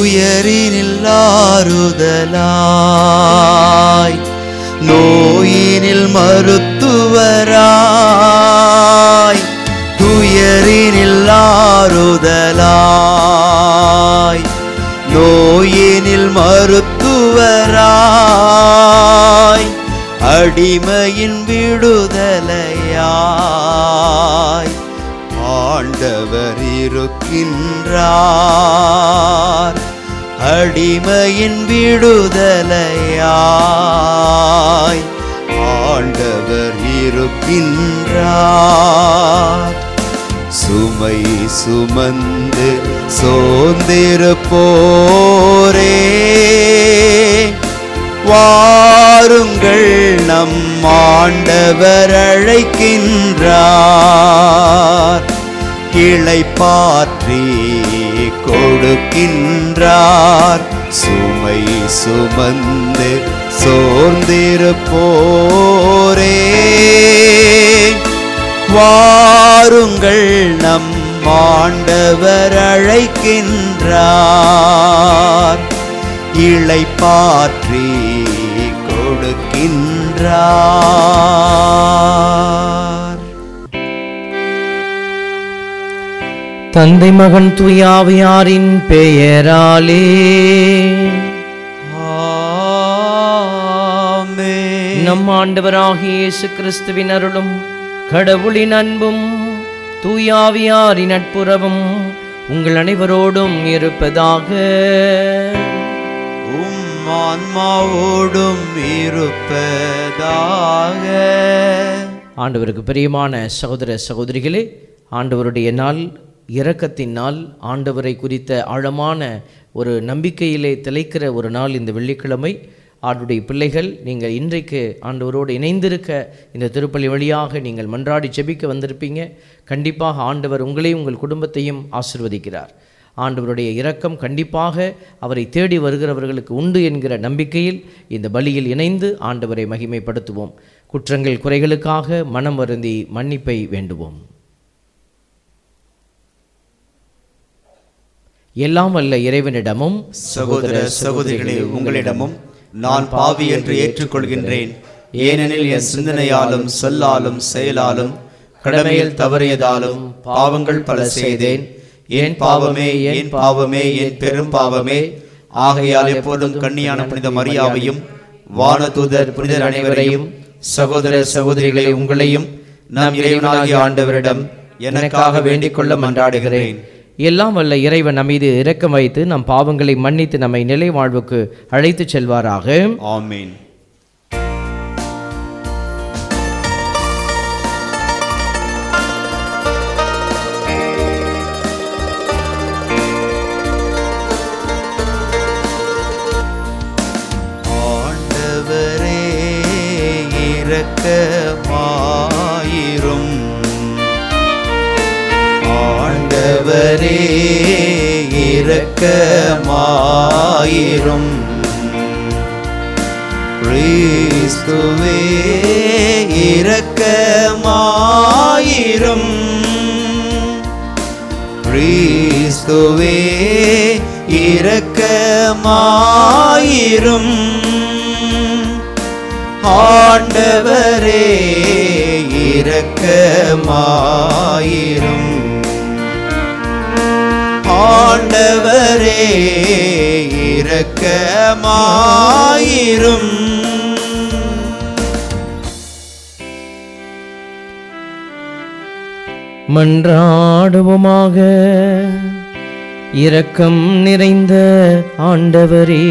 துயரினில் ஆறுதலாய் நோயினில் மருத்துவராய் துயரினில் ஆறுதலாய் நோயினில் மருத்துவராய் அடிமையின் விடுதலையாய் ஆண்டவர் இருக்கின்றார் அடிமையின் விடுதலையாய் ஆண்டவர் இருக்கின்றார் சுமை சுமந்து சோர்ந்திருப்போரே வாருங்கள் நம் ஆண்டவர் அழைக்கின்றார் கிளை பாற்றி கொடுக்கின்றார் சுமை சுமந்து சோர்ந்திருப்போரே வாருங்கள் நம் ஆண்டவர் அழைக்கின்றார் இளை பாற்றி கொடுக்கின்றார் தந்தை மகன் துயாவியாரின் பெயராலே ஆமென். நம் ஆண்டவராகிய இயேசு கிறிஸ்துவின் அருளும் கடவுளின் அன்பும் தூயாவியாரின் நட்புறவும் உங்கள் அனைவரோடும் இருப்பதாக உம் ஆன்மாவோடும் இருப்பதாக ஆண்டவருக்கு பிரியமான சகோதர சகோதரிகளே ஆண்டவருடைய நாள் இரக்கத்தின் நாள் ஆண்டவரை குறித்த ஆழமான ஒரு நம்பிக்கையிலே திளைக்கிற ஒரு நாள் இந்த வெள்ளிக்கிழமை ஆண்டுடைய பிள்ளைகள் நீங்கள் இன்றைக்கு ஆண்டவரோடு இணைந்திருக்க இந்த திருப்பலி வழியாக நீங்கள் மன்றாடி ஜெபிக்க வந்திருப்பீங்க கண்டிப்பாக ஆண்டவர் உங்களையும் உங்கள் குடும்பத்தையும் ஆசிர்வதிக்கிறார் ஆண்டவருடைய இரக்கம் கண்டிப்பாக அவரை தேடி வருகிறவர்களுக்கு உண்டு என்கிற நம்பிக்கையில் இந்த பலியில் இணைந்து ஆண்டவரை மகிமைப்படுத்துவோம் குற்றங்கள் குறைகளுக்காக மனம் வருந்தி மன்னிப்பை வேண்டுவோம் எல்லாம் வல்ல இறைவனிடமும் சகோதர சகோதரிகளே உங்களிடமும் நான் பாவி என்று ஏற்றுக்கொள்கின்றேன் ஏனெனில் என் சிந்தனையாலும் சொல்லாலும் செயலாலும் கடமையில் தவறியதாலும் பாவங்கள் பல செய்தேன் என் பாவமே என் பாவமே என் பெரும் பாவமே ஆகையால் எப்போதும் கண்ணியான புனித மரியாவையும் வானதூதர் புனிதர் அனைவரையும் சகோதர சகோதரிகளை உங்களையும் நாம் இறைவனாகிய ஆண்டவரிடம் எனக்காக வேண்டிக் கொள்ள மன்றாடுகிறேன் எல்லாம் வல்ல இறைவன் நம் மீது இரக்கம் வைத்து நம் பாவங்களை மன்னித்து நம்மை நிலை வாழ்வுக்கு அழைத்துச் செல்வாராக ஆமீன் ஆண்டவரே இரக்கமாயிரும் ஆண்டவரே இரக்கமாயிரும் கிறிஸ்துவே இரக்கமாயிரும் கிறிஸ்துவே இரக்கமாயிரும் ஆண்டவரே இரக்கமாயிரும் ஆண்டவரே இரக்கமாயிரும் மன்றாடுவோமாக இரக்கம் நிறைந்த ஆண்டவரே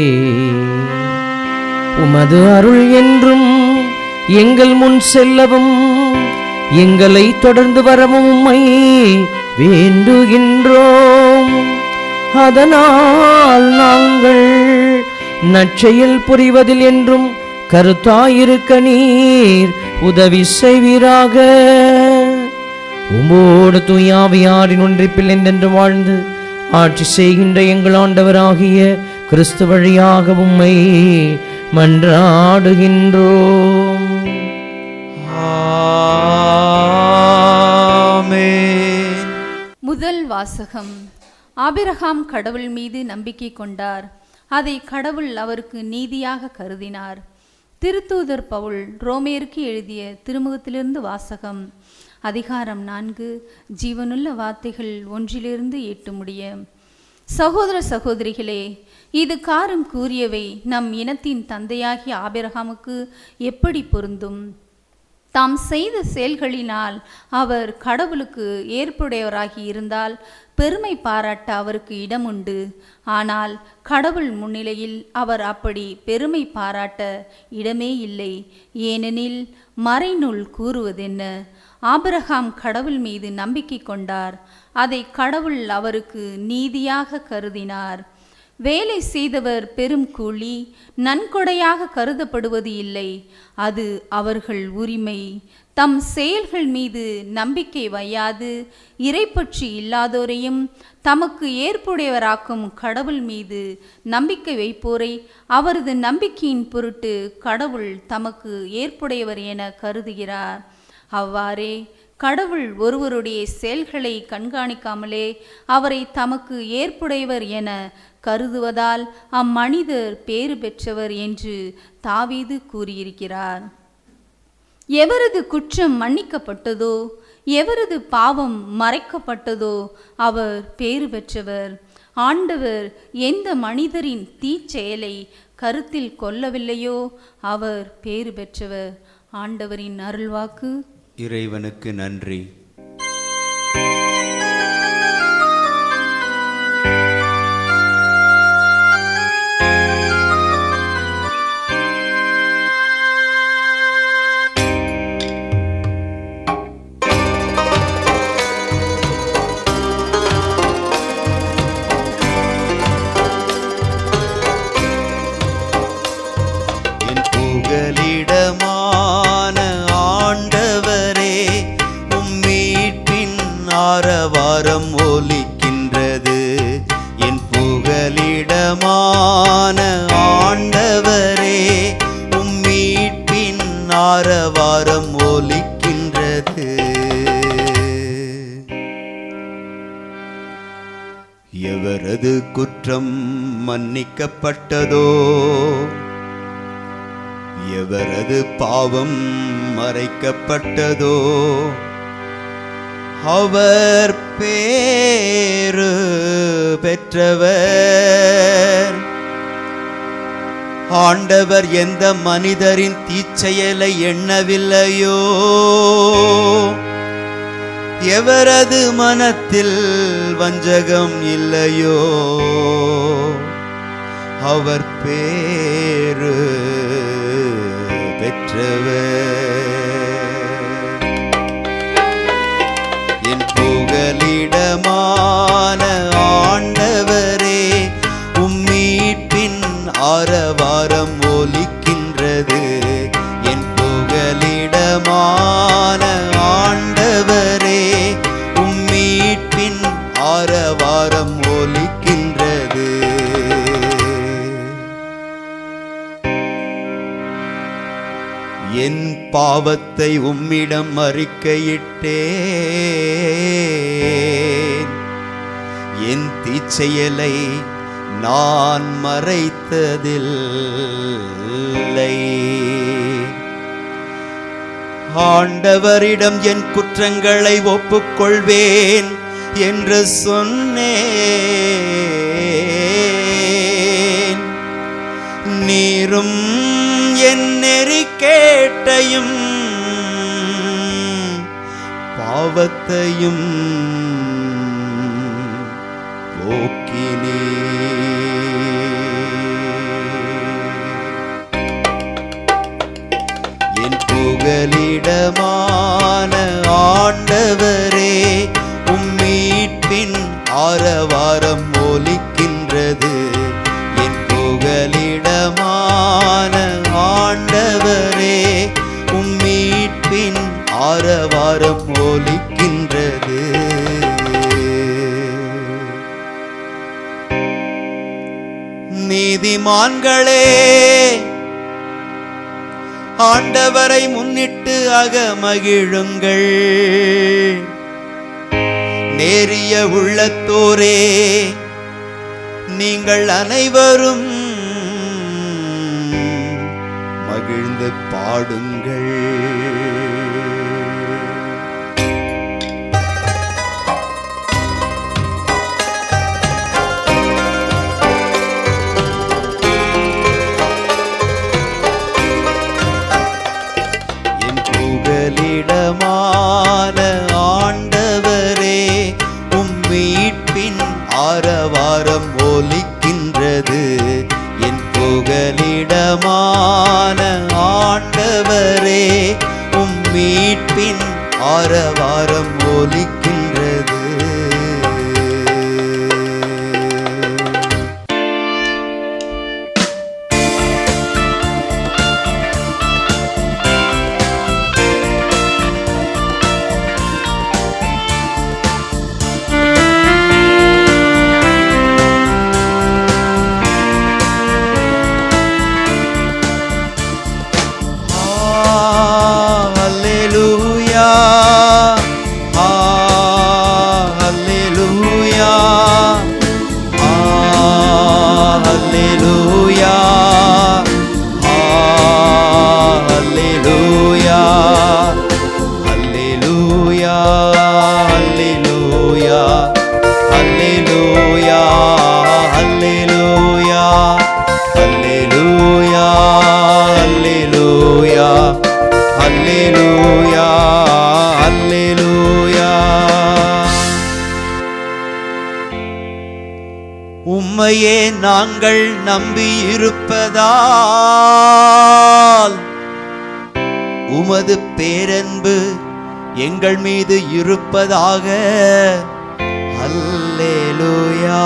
உமது அருள் என்றும் எங்கள் முன் செல்லவும் எங்களை தொடர்ந்து வரவும் உம்மை வேண்டுகின்றோம் அதனால் நாங்கள் நற்செயல் புரிவதில் என்றும் கருத்தாயிருக்க நீர் உதவி செய்வீராக உம்மோடு தூயாவியாரின் ஒன்றிப்பில் என்றென்று வாழ்ந்து ஆட்சி செய்கின்ற எங்கள் ஆண்டவராகிய கிறிஸ்து வழியாக உம்மை மன்றாடுகின்றோம் ஆமென் முதல் வாசகம் ஆபிரகாம் கடவுள் மீது நம்பிக்கை கொண்டார் அதை கடவுள் அவருக்கு நீதியாக கருதினார் திருத்தூதர் பவுல் ரோமேருக்கு எழுதிய திருமுகத்திலிருந்து வாசகம் அதிகாரம் நான்கு ஜீவனுள்ள வார்த்தைகள் ஒன்றிலிருந்து எட்டு முடிய சகோதர சகோதரிகளே இது காரம் கூறியவை நம் இனத்தின் தந்தையாகிய ஆபிரகாமுக்கு எப்படி பொருந்தும் தாம் செய்த செயல்களினால் அவர் கடவுளுக்கு ஏற்புடையவராகி இருந்தால் பெருமை பாராட்ட அவருக்கு இடம் உண்டு ஆனால் கடவுள் முன்னிலையில் அவர் அப்படி பெருமை பாராட்ட இடமே இல்லை ஏனெனில் மறைநூல் கூறுவதென்ன ஆபிரகாம் கடவுள் மீது நம்பிக்கை கொண்டார் அதை கடவுள் அவருக்கு நீதியாக கருதினார் வேலை செய்தவர் பெரும் கூலி நன்கொடையாக கருதப்படுவது இல்லை அது அவர்கள் உரிமை தம் செயல்கள் மீது நம்பிக்கை வையாது இறைப்பற்றி இல்லாதோரையும் தமக்கு ஏற்புடையவராக்கும் கடவுள் மீது நம்பிக்கை வைப்போரை அவரது நம்பிக்கையின் பொருட்டு கடவுள் தமக்கு ஏற்புடையவர் என கருதுகிறார் அவ்வாறே கடவுள் ஒருவருடைய செயல்களை கண்காணிக்காமலே அவரை தமக்கு ஏற்புடையவர் என கருதுவதால் அம்மனிதர் பேறு பெற்றவர் என்று தாவீது கூறியிருக்கிறார் எவரது குற்றம் மன்னிக்கப்பட்டதோ எவரது பாவம் மறைக்கப்பட்டதோ அவர் பேறு பெற்றவர் ஆண்டவர் எந்த மனிதரின் தீச்செயலை கருத்தில் கொள்ளவில்லையோ அவர் பேறு பெற்றவர் ஆண்டவரின் அருள்வாக்கு இறைவனுக்கு நன்றி என் புகலிடமான ஆண்டவரே உம் மீட்பின் ஆரவாரம் ஒலிக்கின்றது என் புகலிடமான ஆண்டவரே உம் மீட்பின் ஆரவாரம் ஒலிக்கின்றது எவரது குற்றம் மன்னிக்கப்பட்டதோ எவரது பாவம் மறைக்கப்பட்டதோ அவர் பேரு பெற்றவர் ஆண்டவர் எந்த மனிதரின் தீச்செயலை எண்ணவில்லையோ எவரது மனத்தில் வஞ்சகம் இல்லையோ அவர் பேரு பெற்றவர் என் புகலிடமான ஆண்டவரே உம் மீட்பின் ஆரவாரம் ஒலிக்கின்றது என் புகலிடமான ஆண்டவரே உம் மீட்பின் ஆரவாரம் ஒலிக்கின்றது என் பாவத்தை உம்மிடம் அறிக்கையிட்டேன் என் தீச்செயலை நான் மறைத்ததில்லை ஆண்டவரிடம் என் குற்றங்களை ஒப்புக்கொள்வேன் என்று சொன்னேன் நீரும் என் நெறி கேட்டையும் பாவத்தையும் போக்கினே என் புகலிடமான ஆண்டவரே உம் மீட்பின் ஆரவாரம் ஒலிக்கின்றது என் புகலிடமான ஆண்டவரே உம் மீட்பின் ஆரவாரம் ஒலிக்கின்றது நீதிமான்களே ஆண்டவரை முன்னிட்டு அகமகிழுங்கள் நேரிய உள்ளத்தோரே நீங்கள் அனைவரும் மகிழ்ந்து பாடுங்கள் என் புகலிடமான ஆண்டவரே உம் மீட்பின் ஆரவாரம் ஒலிக்கின்றது என் புகலிடமான ஆண்டவரே உம் மீட்பின் ஆரவாரம் ஒலிக்கின்றது Hallelujah. Hallelujah. Hallelujah. Hallelujah. Hallelujah. Hallelujah. Hallelujah. Hallelujah. Hallelujah. Hallelujah. Hallelujah. Hallelujah. உம்மையே நாங்கள் நம்பி இருப்பதால் உமது பேரன்பு எங்கள் மீது இருப்பதாக அல்லேலூயா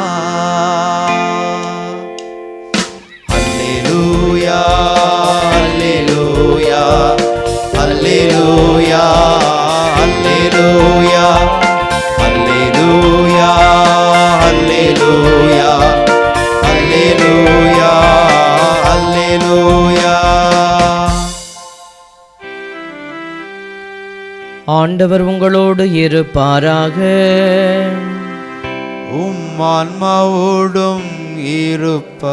அல்லேலூயா அல்லேலூயா அல்லேலூயா அல்லேலூயா அல்லேலூயா அல்லேலூயா அல்லேலூயா அல்லேலூயா ஆண்டவர் உங்களோடு இருப்பாராக உம் ஆன்மாவோடும் இருப்பாராக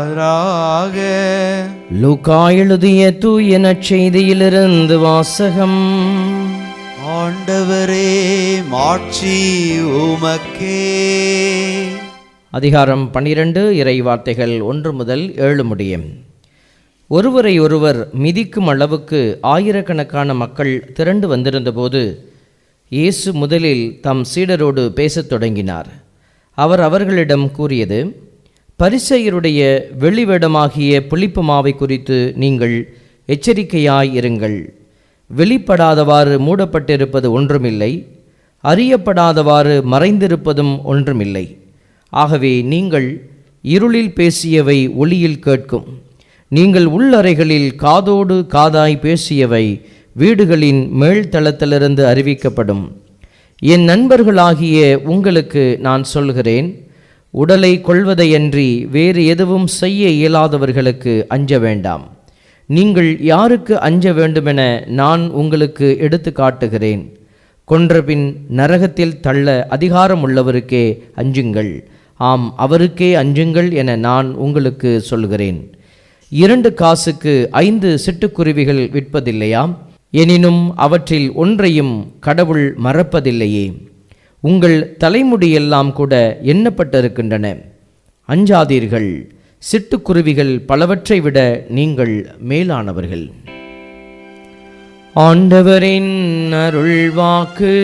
லூக்கா எழுதிய தூய நற்செய்தியிலிருந்து வாசகம் ஆண்டவரே மாட்சி உமக்கே அதிகாரம் பன்னிரண்டு இறை வார்த்தைகள் ஒன்று முதல் ஏழு முடியும் ஒருவரை ஒருவர் மிதிக்கும் அளவுக்கு ஆயிரக்கணக்கான மக்கள் திரண்டு வந்திருந்தபோது இயேசு முதலில் தம் சீடரோடு பேசத் தொடங்கினார் அவர் அவர்களிடம் கூறியது பரிசெயருடைய வெளிவேடமாகிய புளிப்பு மாவை குறித்து நீங்கள் எச்சரிக்கையாய் இருங்கள் வெளிப்படாதவாறு மூடப்பட்டிருப்பது ஒன்றுமில்லை அறியப்படாதவாறு மறைந்திருப்பதும் ஒன்றுமில்லை ஆகவே நீங்கள் இருளில் பேசியவை ஒளியில் கேட்கும் நீங்கள் உள்ளறைகளில் காதோடு காதாய் பேசியவை வீடுகளின் மேல்தளத்திலிருந்து அறிவிக்கப்படும் என் நண்பர்களாகிய உங்களுக்கு நான் சொல்கிறேன் உடலை கொள்வதையன்றி வேறு எதுவும் செய்ய இயலாதவர்களுக்கு அஞ்ச வேண்டாம் நீங்கள் யாருக்கு அஞ்ச வேண்டுமென நான் உங்களுக்கு எடுத்து காட்டுகிறேன் கொன்றபின் நரகத்தில் தள்ள அதிகாரம் உள்ளவருக்கே அஞ்சுங்கள் ஆம் அவருக்கே அஞ்சுங்கள் என நான் உங்களுக்கு சொல்கிறேன் இரண்டு காசுக்கு ஐந்து சிட்டுக்குருவிகள் விற்பதில்லையாம் எனினும் அவற்றில் ஒன்றையும் கடவுள் மறப்பதில்லையே உங்கள் தலைமுடியெல்லாம் கூட எண்ணப்பட்டிருக்கின்றன அஞ்சாதீர்கள் சிட்டுக்குருவிகள் பலவற்றை விட நீங்கள் மேலானவர்கள் ஆண்டவரின் அருள்வாக்கு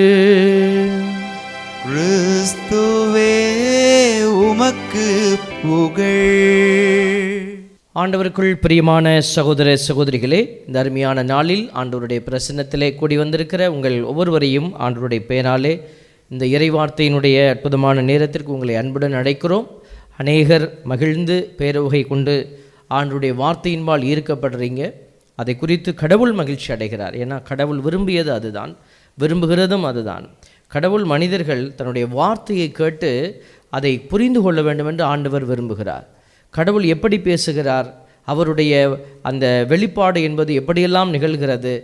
கிறிஸ்துவே உமக்கு புகழ் ஆண்டவருக்குள் பிரியமான சகோதர சகோதரிகளே இந்த அருமையான நாளில் ஆண்டவருடைய பிரசன்னத்திலே கூடி வந்திருக்கிற உங்கள் ஒவ்வொருவரையும் ஆண்டவருடைய பெயராலே இந்த இறைவார்த்தையினுடைய அற்புதமான நேரத்திற்கு உங்களை அன்புடன் அழைக்கிறோம் அநேகர் மகிழ்ந்து பேரவுகை கொண்டு ஆண்டவருடைய வார்த்தையின்பால் ஈர்க்கப்படுறீங்க அதை குறித்து கடவுள் மகிழ்ச்சி அடைகிறார் ஏன்னா கடவுள் விரும்பியது அதுதான் விரும்புகிறதும் அதுதான் கடவுள் மனிதர்கள் தன்னுடைய வார்த்தையை கேட்டு அதை புரிந்து கொள்ள வேண்டும் என்று ஆண்டவர் விரும்புகிறார் கடவுள் எப்படி பேசுகிறார் அவருடைய அந்த வெளிப்பாடு என்பது எப்படியெல்லாம் நிகழ்கிறது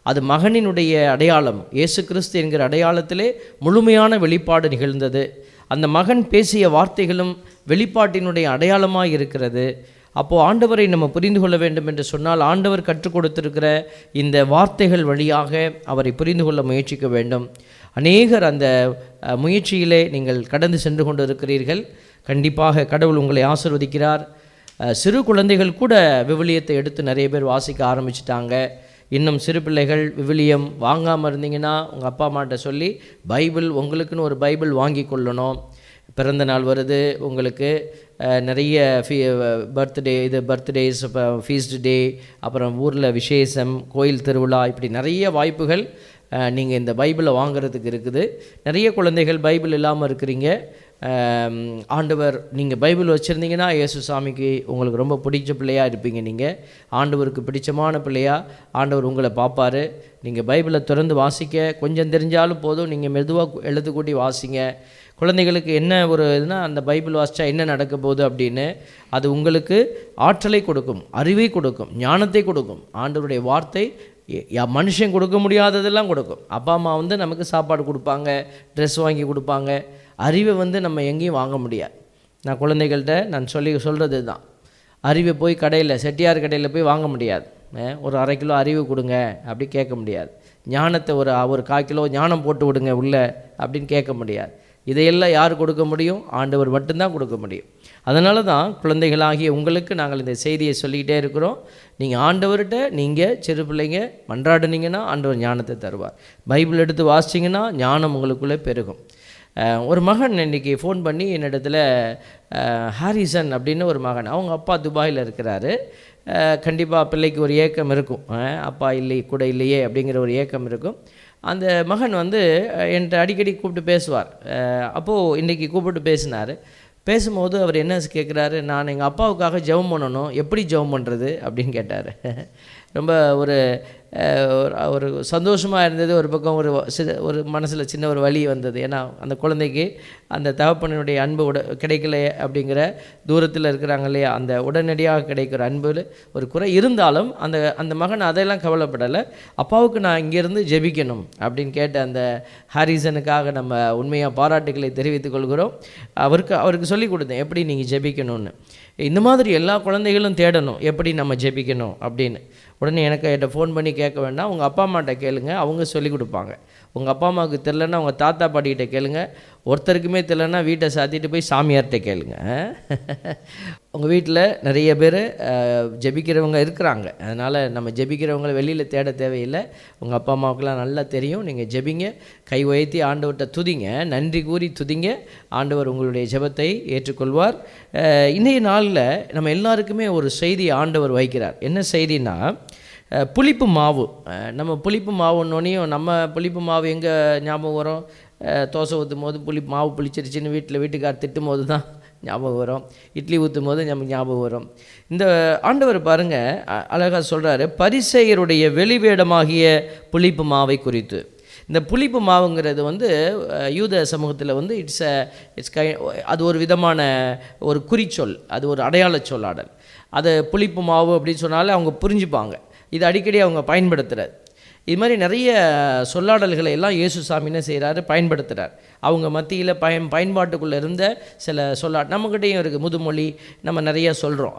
அது மகனினுடைய அடையாளம் இயேசு கிறிஸ்து என்கிற அடையாளத்திலே முழுமையான வெளிப்பாடு நிகழ்ந்தது அந்த மகன் பேசிய வார்த்தைகளும் வெளிப்பாட்டினுடைய அடையாளமாக இருக்கிறது அப்போது ஆண்டவரை நம்ம புரிந்து கொள்ள வேண்டும் என்று சொன்னால் ஆண்டவர் கற்றுக் கொடுத்திருக்கிற இந்த வார்த்தைகள் வழியாக அவரை புரிந்து கொள்ள முயற்சிக்க வேண்டும் அநேகர் அந்த அஹ், முயற்சியிலே நீங்கள் கடந்து சென்று கொண்டு இருக்கிறீர்கள் கண்டிப்பாக கடவுள் உங்களை ஆசிர்வதிக்கிறார் அஹ், சிறு குழந்தைகள் கூட விவிலியத்தை எடுத்து நிறைய பேர் வாசிக்க ஆரம்பிச்சிட்டாங்க இன்னும் சிறு பிள்ளைகள் விவிலியம் வாங்காமல் இருந்தீங்கன்னா உங்கள் அப்பா அம்மாட்ட சொல்லி பைபிள் உங்களுக்குன்னு ஒரு பைபிள் வாங்கி கொள்ளணும் பிறந்த நாள் வருது உங்களுக்கு அஹ், நிறைய ஃபீ பர்த்டே இது பர்த்டேஸ் இப்போ ஃபீஸ்ட் டே அப்புறம் ஊரில் விசேஷம் கோயில் திருவிழா இப்படி நிறைய வாய்ப்புகள் நீங்கள் இந்த பைபிளை வாங்குறதுக்கு இருக்குது நிறைய குழந்தைகள் பைபிள் இல்லாமல் இருக்கிறீங்க ஆம், ஆண்டவர் நீங்கள் பைபிள் வச்சுருந்தீங்கன்னா இயேசு சாமிக்கு உங்களுக்கு ரொம்ப பிடிச்ச பிள்ளையாக இருப்பீங்க நீங்கள் ஆண்டவருக்கு பிடிச்சமான பிள்ளையா ஆண்டவர் உங்களை பார்ப்பாரு நீங்கள் பைபிளை திறந்து வாசிக்க கொஞ்சம் தெரிஞ்சாலும் போதும் நீங்கள் மெதுவாக எழுத்து கூட்டி வாசிங்க குழந்தைகளுக்கு என்ன ஒரு இதுனா அந்த பைபிள் வாசித்தா என்ன நடக்க போகுது அப்படின்னு அது உங்களுக்கு ஆற்றலை கொடுக்கும் அறிவை கொடுக்கும் ஞானத்தை கொடுக்கும் ஆண்டவருடைய வார்த்தை எ- யா- மனுஷன் கொடுக்க முடியாததெல்லாம் கொடுக்கும் அப்பா அம்மா வந்து நமக்கு சாப்பாடு கொடுப்பாங்க ட்ரெஸ் வாங்கி கொடுப்பாங்க அறிவை வந்து நம்ம எங்கேயும் வாங்க முடியாது நான் குழந்தைகள்கிட்ட நான் சொல்லி சொல்கிறது தான் அறிவை போய் கடையில் செட்டியார் கடையில் போய் வாங்க முடியாது அஹ், ஒரு அரை கிலோ அறிவு கொடுங்க அப்படி கேட்க முடியாது ஞானத்தை ஒரு ஒரு கால் கிலோ ஞானம் போட்டு விடுங்க உள்ள அப்படின்னு கேட்க முடியாது இதையெல்லாம் யார் கொடுக்க முடியும் ஆண்டவர் மட்டும்தான் கொடுக்க முடியும் அதனால தான் குழந்தைகளாகிய உங்களுக்கு நாங்கள் இந்த செய்தியை சொல்லிக்கிட்டே இருக்கிறோம் நீங்கள் ஆண்டவர்கிட்ட நீங்கள் சிறு பிள்ளைங்க மன்றாடுனீங்கன்னா ஆண்டவர் ஞானத்தை தருவார் பைபிள் எடுத்து வாசிச்சிங்கன்னா ஞானம் உங்களுக்குள்ளே பெருகும் அஹ், ஒரு மகன் இன்னைக்கு ஃபோன் பண்ணி என்னிடத்துல அஹ், ஹாரிசன் அப்படின்னு ஒரு மகன் அவங்க அப்பா துபாயில் இருக்கிறாரு கண்டிப்பாக பிள்ளைக்கு ஒரு ஏக்கம் இருக்கும் அஹ், அப்பா இல்லை கூட இல்லையே அப்படிங்கிற ஒரு ஏக்கம் இருக்கும் அந்த மகன் வந்து அஹ், என்கிட்ட அடிக்கடி கூப்பிட்டு பேசுவார் அப்போது இன்றைக்கி கூப்பிட்டு பேசினார் பேசும்போது அவர் என்ன கேட்குறாரு நான் எங்கள் அப்பாவுக்காக ஜெபம் பண்ணணும் எப்படி ஜெபம் பண்ணுறது அப்படின்னு கேட்டார் ரொம்ப ஒரு அஹ், ஒரு- ஒரு சந்தோஷமாக இருந்தது ஒரு பக்கம் ஒரு சி- ஒரு மனசில் சின்ன ஒரு வலி வந்தது ஏன்னா அந்த குழந்தைக்கு அந்த தகப்பனுடைய அன்பு உட கிடைக்கல அப்படிங்கிற தூரத்தில் இருக்கிறாங்க இல்லையா அந்த உடனடியாக கிடைக்கிற அன்பு ஒரு குறை இருந்தாலும் அந்த அந்த மகன் அதெல்லாம் கவலைப்படலை அப்பாவுக்கு நான் இங்கேருந்து ஜெபிக்கணும் அப்படின்னு கேட்ட அந்த ஹாரிசனுக்காக நம்ம உண்மையாக பாராட்டுகளை தெரிவித்துக் கொள்கிறோம் அவருக்கு அவருக்கு சொல்லி கொடுத்தேன் எப்படி நீங்கள் ஜெபிக்கணும்னு இந்த மாதிரி எல்லா குழந்தைகளும் தேடணும் எப்படி நம்ம ஜெபிக்கணும் அப்படின்னு உடனே எனக்கு என்கிட்ட ஃபோன் பண்ணி கேட்க வேண்டாம் உங்கள் அப்பா அம்மாட்ட கேளுங்க அவங்க சொல்லி கொடுப்பாங்க உங்கள் அப்பா அம்மாவுக்கு தெரிலன்னா உங்கள் தாத்தா பாட்டிகிட்ட கேளுங்க ஒருத்தருக்குமே தெரிலன்னா வீட்டை சாத்திட்டு போய் சாமியார்கிட்ட கேளுங்க உங்கள் வீட்டில் நிறைய பேர் ஜெபிக்கிறவங்க இருக்கிறாங்க அதனால் நம்ம ஜெபிக்கிறவங்களை வெளியில் தேட தேவையில்லை உங்கள் அப்பா அம்மாவுக்கெல்லாம் நல்லா தெரியும் நீங்கள் ஜெபிங்க கை உயர்த்தி ஆண்டவர்கிட்ட துதிங்க நன்றி கூறி துதிங்க ஆண்டவர் உங்களுடைய ஜெபத்தை ஏற்றுக்கொள்வார் அஹ், இன்றைய நாளில் நம்ம எல்லாருக்குமே ஒரு செய்தி ஆண்டவர் வைக்கிறார் என்ன செய்தின்னா அஹ், புளிப்பு மாவு அஹ், நம்ம புளிப்பு மாவுன்னொன்னையும் நம்ம புளிப்பு மாவு எங்கே ஞாபகம் வரும் அஹ், தோசை ஊற்றும் போது புளி மாவு புளிச்சிருச்சுன்னு வீட்டில் வீட்டுக்கார் திட்டும் போது தான் ஞாபகம் வரும் இட்லி ஊற்றும் போது நமக்கு ஞாபகம் வரும் இந்த ஆண்டவர் பாருங்க அ- அழகா சொல்றாரு பரிசெயருடைய வெளிவேடமாகிய புளிப்பு மாவை குறித்து இந்த புளிப்பு மாவுங்கிறது வந்து அஹ், யூத சமூகத்தில் வந்து இட்ஸ் அ இட்ஸ் கை அது ஒரு விதமான ஒரு குறிச்சொல் அது ஒரு அடையாள சொல்லாடல் அது புளிப்பு மாவு அப்படின்னு சொன்னாலே அவங்க புரிஞ்சுப்பாங்க இது அடிக்கடி அவங்க பயன்படுத்துறது இது மாதிரி நிறைய சொல்லாடல்களை எல்லாம் இயேசு சாமி என்ன செய்கிறாரு பயன்படுத்துகிறார் அவங்க மத்தியில் பயன் பயன்பாட்டுக்குள்ளே இருந்த சில சொல்லா நம்மக்கிட்டேயும் இருக்குது முதுமொழி நம்ம நிறைய சொல்கிறோம்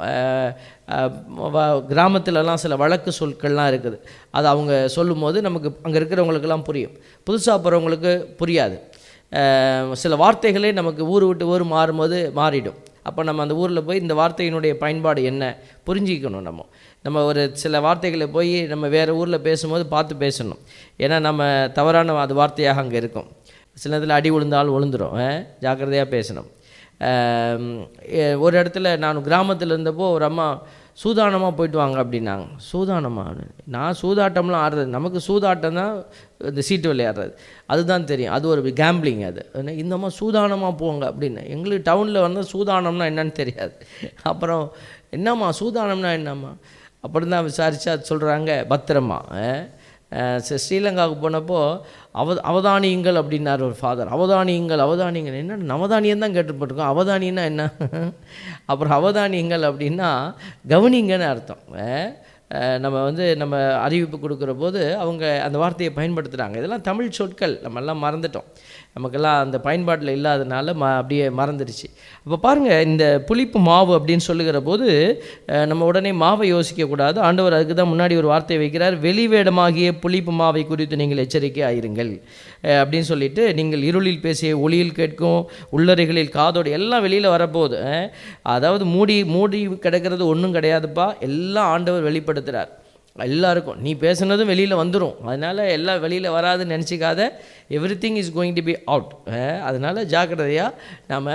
கிராமத்துலலாம் சில வழக்கு சொற்கள்லாம் இருக்குது அது அவங்க சொல்லும்போது நமக்கு அங்கே இருக்கிறவங்களுக்கெல்லாம் புரியும் புதுசாக போகிறவங்களுக்கு புரியாது அஹ், சில வார்த்தைகளே நமக்கு ஊர் விட்டு ஊர் மாறும்போது மாறிடும் அப்போ நம்ம அந்த ஊரில் போய் இந்த வார்த்தையினுடைய பயன்பாடு என்ன புரிஞ்சிக்கணும் நம்ம நம்ம ஒரு சில வார்த்தைகளை போய் நம்ம வேறு ஊரில் பேசும்போது பார்த்து பேசணும் ஏன்னா நம்ம தவறான அது வார்த்தையாக அங்கே இருக்கும் சில நேரத்தில் அடி விழுந்தாலும் விழுந்துடும் ஜாக்கிரதையாக பேசணும் ஆம், எ- ஒரு இடத்துல நான் கிராமத்தில் இருந்தப்போ ஒரு அம்மா சூதானமாக போயிட்டு வாங்க அப்படின்னாங்க சூதானமா நான் சூதாட்டம்லாம் ஆடுறது நமக்கு சூதாட்டம் தான் இந்த சீட்டு விளையாடுறது அதுதான் தெரியும் அது ஒரு கேம்பிளிங் அது ஆனா, இந்த அம்மா சூதானமாக போங்க அப்படின்னு எங்களுக்கு டவுனில் வந்து சூதானம்னா என்னன்னு தெரியாது அப்புறம் என்னம்மா சூதானம்னா என்னம்மா அப்படி தான் விசாரித்து அது சொல்கிறாங்க பத்திரமா அஹ், அஹ், ஸ்ரீ- ஸ்ரீலங்காவுக்கு போனப்போ அவ அவதானியங்கள் அப்படின்னார் ஒரு ஃபாதர் அவதானியங்கள் அவதானியங்கள் என்ன நவதானியம் தான் கேட்டுப்பட்டிருக்கோம் அவதானியம்னா என்ன அப்புறம் அவதானியங்கள் அப்படின்னா கவனிங்கன்னு அர்த்தம் அஹ், அஹ், நம்ம வந்து நம்ம அறிவிப்பு கொடுக்குற போது அவங்க அந்த வார்த்தையை பயன்படுத்துகிறாங்க இதெல்லாம் தமிழ் சொற்கள் நம்ம எல்லாம் மறந்துட்டோம் நமக்கெல்லாம் அந்த பயன்பாட்டில் இல்லாதனால ம அப்படியே மறந்துடுச்சு அப்போ பாருங்கள் இந்த புளிப்பு மாவு அப்படின்னு சொல்லுகிற போது அஹ், நம்ம உடனே மாவை யோசிக்கக்கூடாது ஆண்டவர் அதுக்கு தான் முன்னாடி ஒரு வார்த்தை வைக்கிறார் வெளிவேடமாகிய புளிப்பு மாவை குறித்து நீங்கள் எச்சரிக்கை ஆயிருங்கள் அஹ், அப்படின்னு சொல்லிட்டு நீங்கள் இருளில் பேசிய ஒளியில் கேட்கும் உள்ளறைகளில் காதோடு எல்லாம் வெளியில் வரப்போகுது அஹ். அதாவது மூடி மூடி கிடக்கிறது ஒன்றும் கிடையாதுப்பா எல்லாம் ஆண்டவர் வெளிப்படுத்துகிறார் எல்லாருக்கும் நீ பேசுனதும் வெளியில் வந்துடும் அதனால் எல்லாம் வெளியில் வராதுன்னு நினச்சிக்காத everything is going to be out அதனால் ஜாக்கிரதையாக நாம்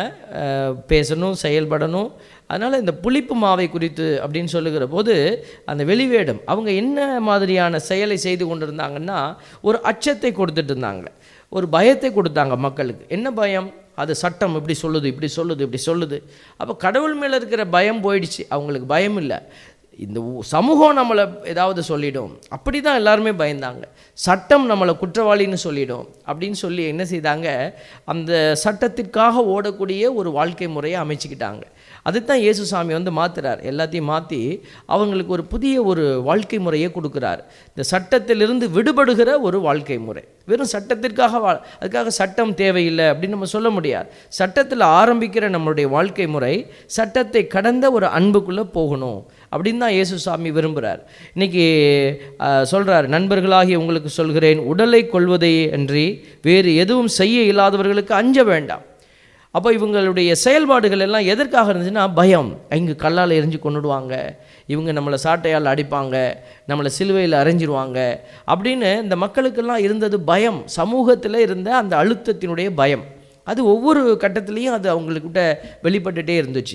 பேசணும் செயல்படணும் அதனால் இந்த புளிப்பு மாவை குறித்து அப்படின்னு சொல்லுகிற போது அந்த வெளிவேடம் அவங்க என்ன மாதிரியான செயலை செய்து கொண்டிருந்தாங்கன்னா ஒரு அச்சத்தை கொடுத்துட்டு இருந்தாங்க ஒரு பயத்தை கொடுத்தாங்க மக்களுக்கு என்ன பயம் அது சட்டம் இப்படி சொல்லுது இப்படி சொல்லுது இப்படி சொல்லுது அப்போ கடவுள் மேலே இருக்கிற பயம் போயிடுச்சு அவங்களுக்கு பயம் இல்லை இந்த ஊ- சமூகம் நம்மளை ஏதாவது சொல்லிடும் அப்படி தான் எல்லாருமே பயந்தாங்க சட்டம் நம்மளை குற்றவாளின்னு சொல்லிடும் அப்படின்னு சொல்லி என்ன செய்தாங்க அந்த சட்டத்திற்காக ஓடக்கூடிய ஒரு வாழ்க்கை முறையை அமைச்சுக்கிட்டாங்க அதுதான் இயேசு சாமி வந்து மாத்துறார் எல்லாத்தையும் மாற்றி அவங்களுக்கு ஒரு புதிய ஒரு வாழ்க்கை முறையை கொடுக்குறார் இந்த சட்டத்திலிருந்து விடுபடுகிற ஒரு வாழ்க்கை முறை வெறும் சட்டத்திற்காக வா அதுக்காக சட்டம் தேவையில்லை அப்படின்னு நம்ம சொல்ல முடியாது சட்டத்தில் ஆரம்பிக்கிற நம்மளுடைய வாழ்க்கை முறை சட்டத்தை கடந்த ஒரு அன்புக்குள்ளே போகணும் அப்படின்னு தான் இயேசு சாமி விரும்புகிறார் இன்னைக்கு சொல்கிறார் நண்பர்களாகி உங்களுக்கு சொல்கிறேன் உடலை கொள்வதை அன்றி வேறு எதுவும் செய்ய இல்லாதவர்களுக்கு அஞ்ச வேண்டாம் அப்போ இவங்களுடைய செயல்பாடுகள் எல்லாம் எதற்காக இருந்துச்சுன்னா பயம் இங்கே கல்லால் எரிஞ்சு கொண்டுடுவாங்க இவங்க நம்மளை சாட்டையால் அடிப்பாங்க நம்மளை சிலுவையில் அரைஞ்சிருவாங்க அப்படின்னு இந்த மக்களுக்கெல்லாம் இருந்தது பயம் சமூகத்தில் இருந்த அந்த அழுத்தத்தினுடைய பயம் அது ஒவ்வொரு கட்டத்துலேயும் அது அவங்களுக்கிட்ட வெளிப்பட்டுட்டே இருந்துச்சு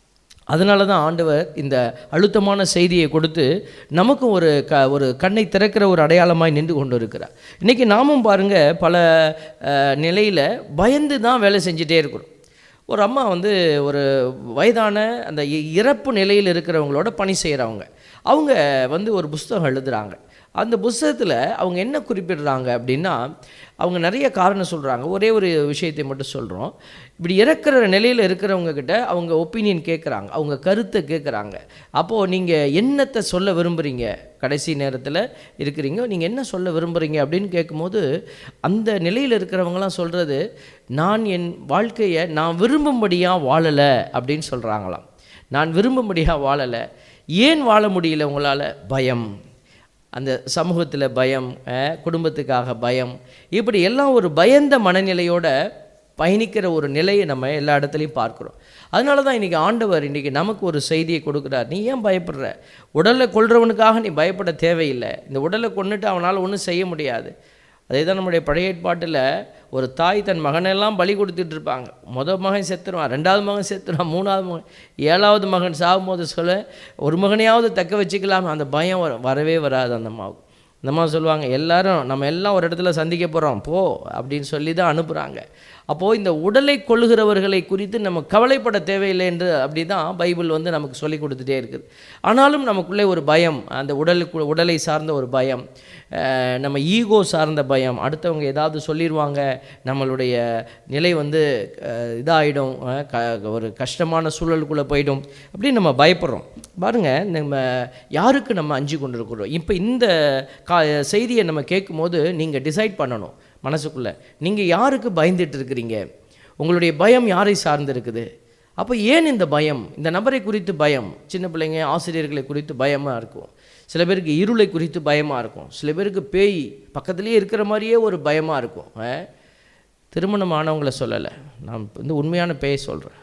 அதனால தான் ஆண்டவர் இந்த அழுத்தமான செய்தியை கொடுத்து நமக்கும் ஒரு க ஒரு கண்ணை திறக்கிற ஒரு அடையாளமாய் நின்று கொண்டு இருக்கிறார் இன்றைக்கி நாமும் பாருங்கள் பல நிலையில் பயந்து தான் வேலை செஞ்சுட்டே இருக்கிறோம் ஒரு அம்மா வந்து ஒரு வயதான அந்த இ- இறப்பு நிலையில் இருக்கிறவங்களோட பணி செய்கிறவங்க அவங்க வந்து ஒரு புஸ்தகம் எழுதுகிறாங்க அந்த புஸ்தகத்தில் அவங்க என்ன குறிப்பிடுறாங்க அப்படின்னா அவங்க நிறைய காரணம் சொல்கிறாங்க ஒரே ஒரு விஷயத்தை மட்டும் சொல்கிறோம் இப்படி இறக்குற நிலையில் இருக்கிறவங்க கிட்ட அவங்க ஒப்பீனியன் கேட்குறாங்க அவங்க கருத்தை கேட்குறாங்க அப்போது நீங்கள் என்னத்தை சொல்ல விரும்புகிறீங்க கடைசி நேரத்தில் இருக்கிறீங்க நீங்கள் என்ன சொல்ல விரும்புகிறீங்க அப்படின்னு கேட்கும்போது அந்த நிலையில் இருக்கிறவங்களாம் சொல்கிறது நான் என் வாழ்க்கையை நான் விரும்பும்படியாக வாழலை அப்படின்னு சொல்கிறாங்களாம் நான் விரும்பும்படியாக வாழலை ஏன் வாழ முடியல உங்களால் பயம் அந்த சமூகத்தில் பயம் அஹ், குடும்பத்துக்காக பயம் இப்படி எல்லாம் ஒரு பயந்த மனநிலையோட பயணிக்கிற ஒரு நிலையை நம்ம எல்லா இடத்துலையும் பார்க்குறோம் அதனால தான் இன்றைக்கி ஆண்டவர் இன்றைக்கி நமக்கு ஒரு செய்தியை கொடுக்குறார் நீ ஏன் பயப்படுற உடலை கொல்றவனுக்காக நீ பயப்பட தேவையில்லை இந்த உடலை கொன்னுட்டு அவனால் ஒன்றும் செய்ய முடியாது அதே தான் நம்முடைய பழைய ஏற்பாட்டில் ஒரு தாய் தன் மகனெல்லாம் பலி கொடுத்துட்டு இருப்பாங்க முத மகன் செத்துருவான் ரெண்டாவது மகன் செத்துருவான் மூணாவது மகன் ஏழாவது மகன் சாகும்போது சொல்ல ஒரு மகனையாவது தக்க வச்சுக்கலாம் அந்த பயம் வர- வரவே வராது அந்த அம்மாவுக்கு இந்த அம்மா சொல்லுவாங்க எல்லாரும் நம்ம எல்லாம் ஒரு இடத்துல சந்திக்க போகிறோம் போ அப்படின்னு சொல்லி தான் அனுப்புகிறாங்க அப்போது இந்த உடலை கொள்ளுகிறவர்களை குறித்து நம்ம கவலைப்பட தேவையில்லை என்று அப்படி தான் பைபிள் வந்து நமக்கு சொல்லி கொடுத்துட்டே இருக்குது ஆனாலும் நமக்குள்ளே ஒரு பயம் அந்த உடலுக்கு உடலை சார்ந்த ஒரு பயம் அஹ், நம்ம ஈகோ சார்ந்த பயம் அடுத்தவங்க ஏதாவது சொல்லிடுவாங்க நம்மளுடைய நிலை வந்து அஹ், இதாயிடும் அஹ், க ஒரு கஷ்டமான சூழலுக்குள்ளே போயிடும் அப்படின்னு நம்ம பயப்படுறோம் பாருங்க நம்ம யாருக்கு நம்ம அஞ்சு கொண்டு இருக்கிறோம் இப்போ இந்த கா செய்தியை நம்ம கேட்கும்போது நீங்கள் டிசைட் பண்ணணும் மனசுக்குள்ளே நீங்கள் யாருக்கு பயந்துட்டு இருக்கிறீங்க உங்களுடைய பயம் யாரை சார்ந்து இருக்குது அப்போ ஏன் இந்த பயம் இந்த நபரை குறித்து பயம் சின்ன பிள்ளைங்க ஆசிரியர்களை குறித்து பயமாக இருக்கும் சில பேருக்கு இருளை குறித்து பயமாக இருக்கும் சில பேருக்கு பேய் பக்கத்துலேயே இருக்கிற மாதிரியே ஒரு பயமாக இருக்கும் அஹ். திருமணம் ஆனவங்கள சொல்லலை நான் வந்து உண்மையான பேய் சொல்கிறேன்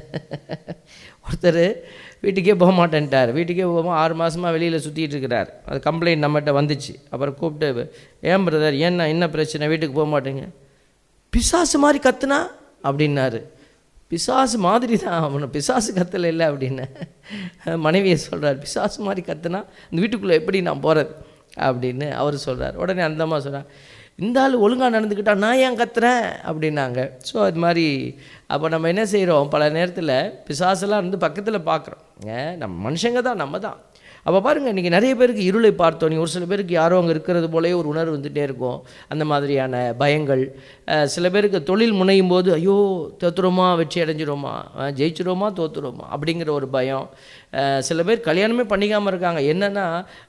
ஒருத்தர் வீட்டுக்கே போக மாட்டேன்ட்டார் வீட்டுக்கே போகாமல் ஆறு மாதமாக வெளியில் சுற்றிட்டு இருக்கிறார் அது கம்ப்ளைண்ட் நம்மகிட்ட வந்துச்சு அப்புறம் கூப்பிட்டு ஏன் பிரதர் ஏன்னா என்ன பிரச்சனை வீட்டுக்கு போக மாட்டேங்க பிசாசு மாதிரி கத்துனா அப்படின்னாரு பிசாசு மாதிரி தான் அவனை பிசாசு கத்தலை இல்லை அப்படின்னு மனைவியை சொல்கிறார் பிசாசு மாதிரி கத்துனா இந்த வீட்டுக்குள்ளே எப்படி நான் போகிறது அப்படின்னு அவர் சொல்கிறார் உடனே அந்த அம்மா சொல்கிறார் இந்த ஆள் ஒழுங்காக நடந்துக்கிட்டா நான் ஏன் கத்துறேன் அப்படின்னாங்க ஸோ அது மாதிரி அப்போ நம்ம என்ன செய்கிறோம் பல நேரத்தில் பிசாசெல்லாம் இருந்து பக்கத்தில் பார்க்குறோம் ஏன் நம்ம மனுஷங்க தான் நம்ம தான் அப்போ பாருங்கள் இன்றைக்கி நிறைய பேருக்கு இருளை பார்த்தோம் ஒரு சில பேருக்கு யாரோ அங்கே இருக்கிறது போலவே ஒரு உணர்வு வந்துகிட்டே இருக்கும் அந்த மாதிரியான பயங்கள் அஹ், சில பேருக்கு தொழில் முனையும் போது ஐயோ தோத்துருமா வெற்றி அடைஞ்சிருமா அஹ், ஜெயிச்சிருவோமா தோத்துருவோமா அப்படிங்கிற ஒரு பயம் அஹ், சில பேர் கல்யாணமே பண்ணிக்காமல் இருக்காங்க என்னென்னா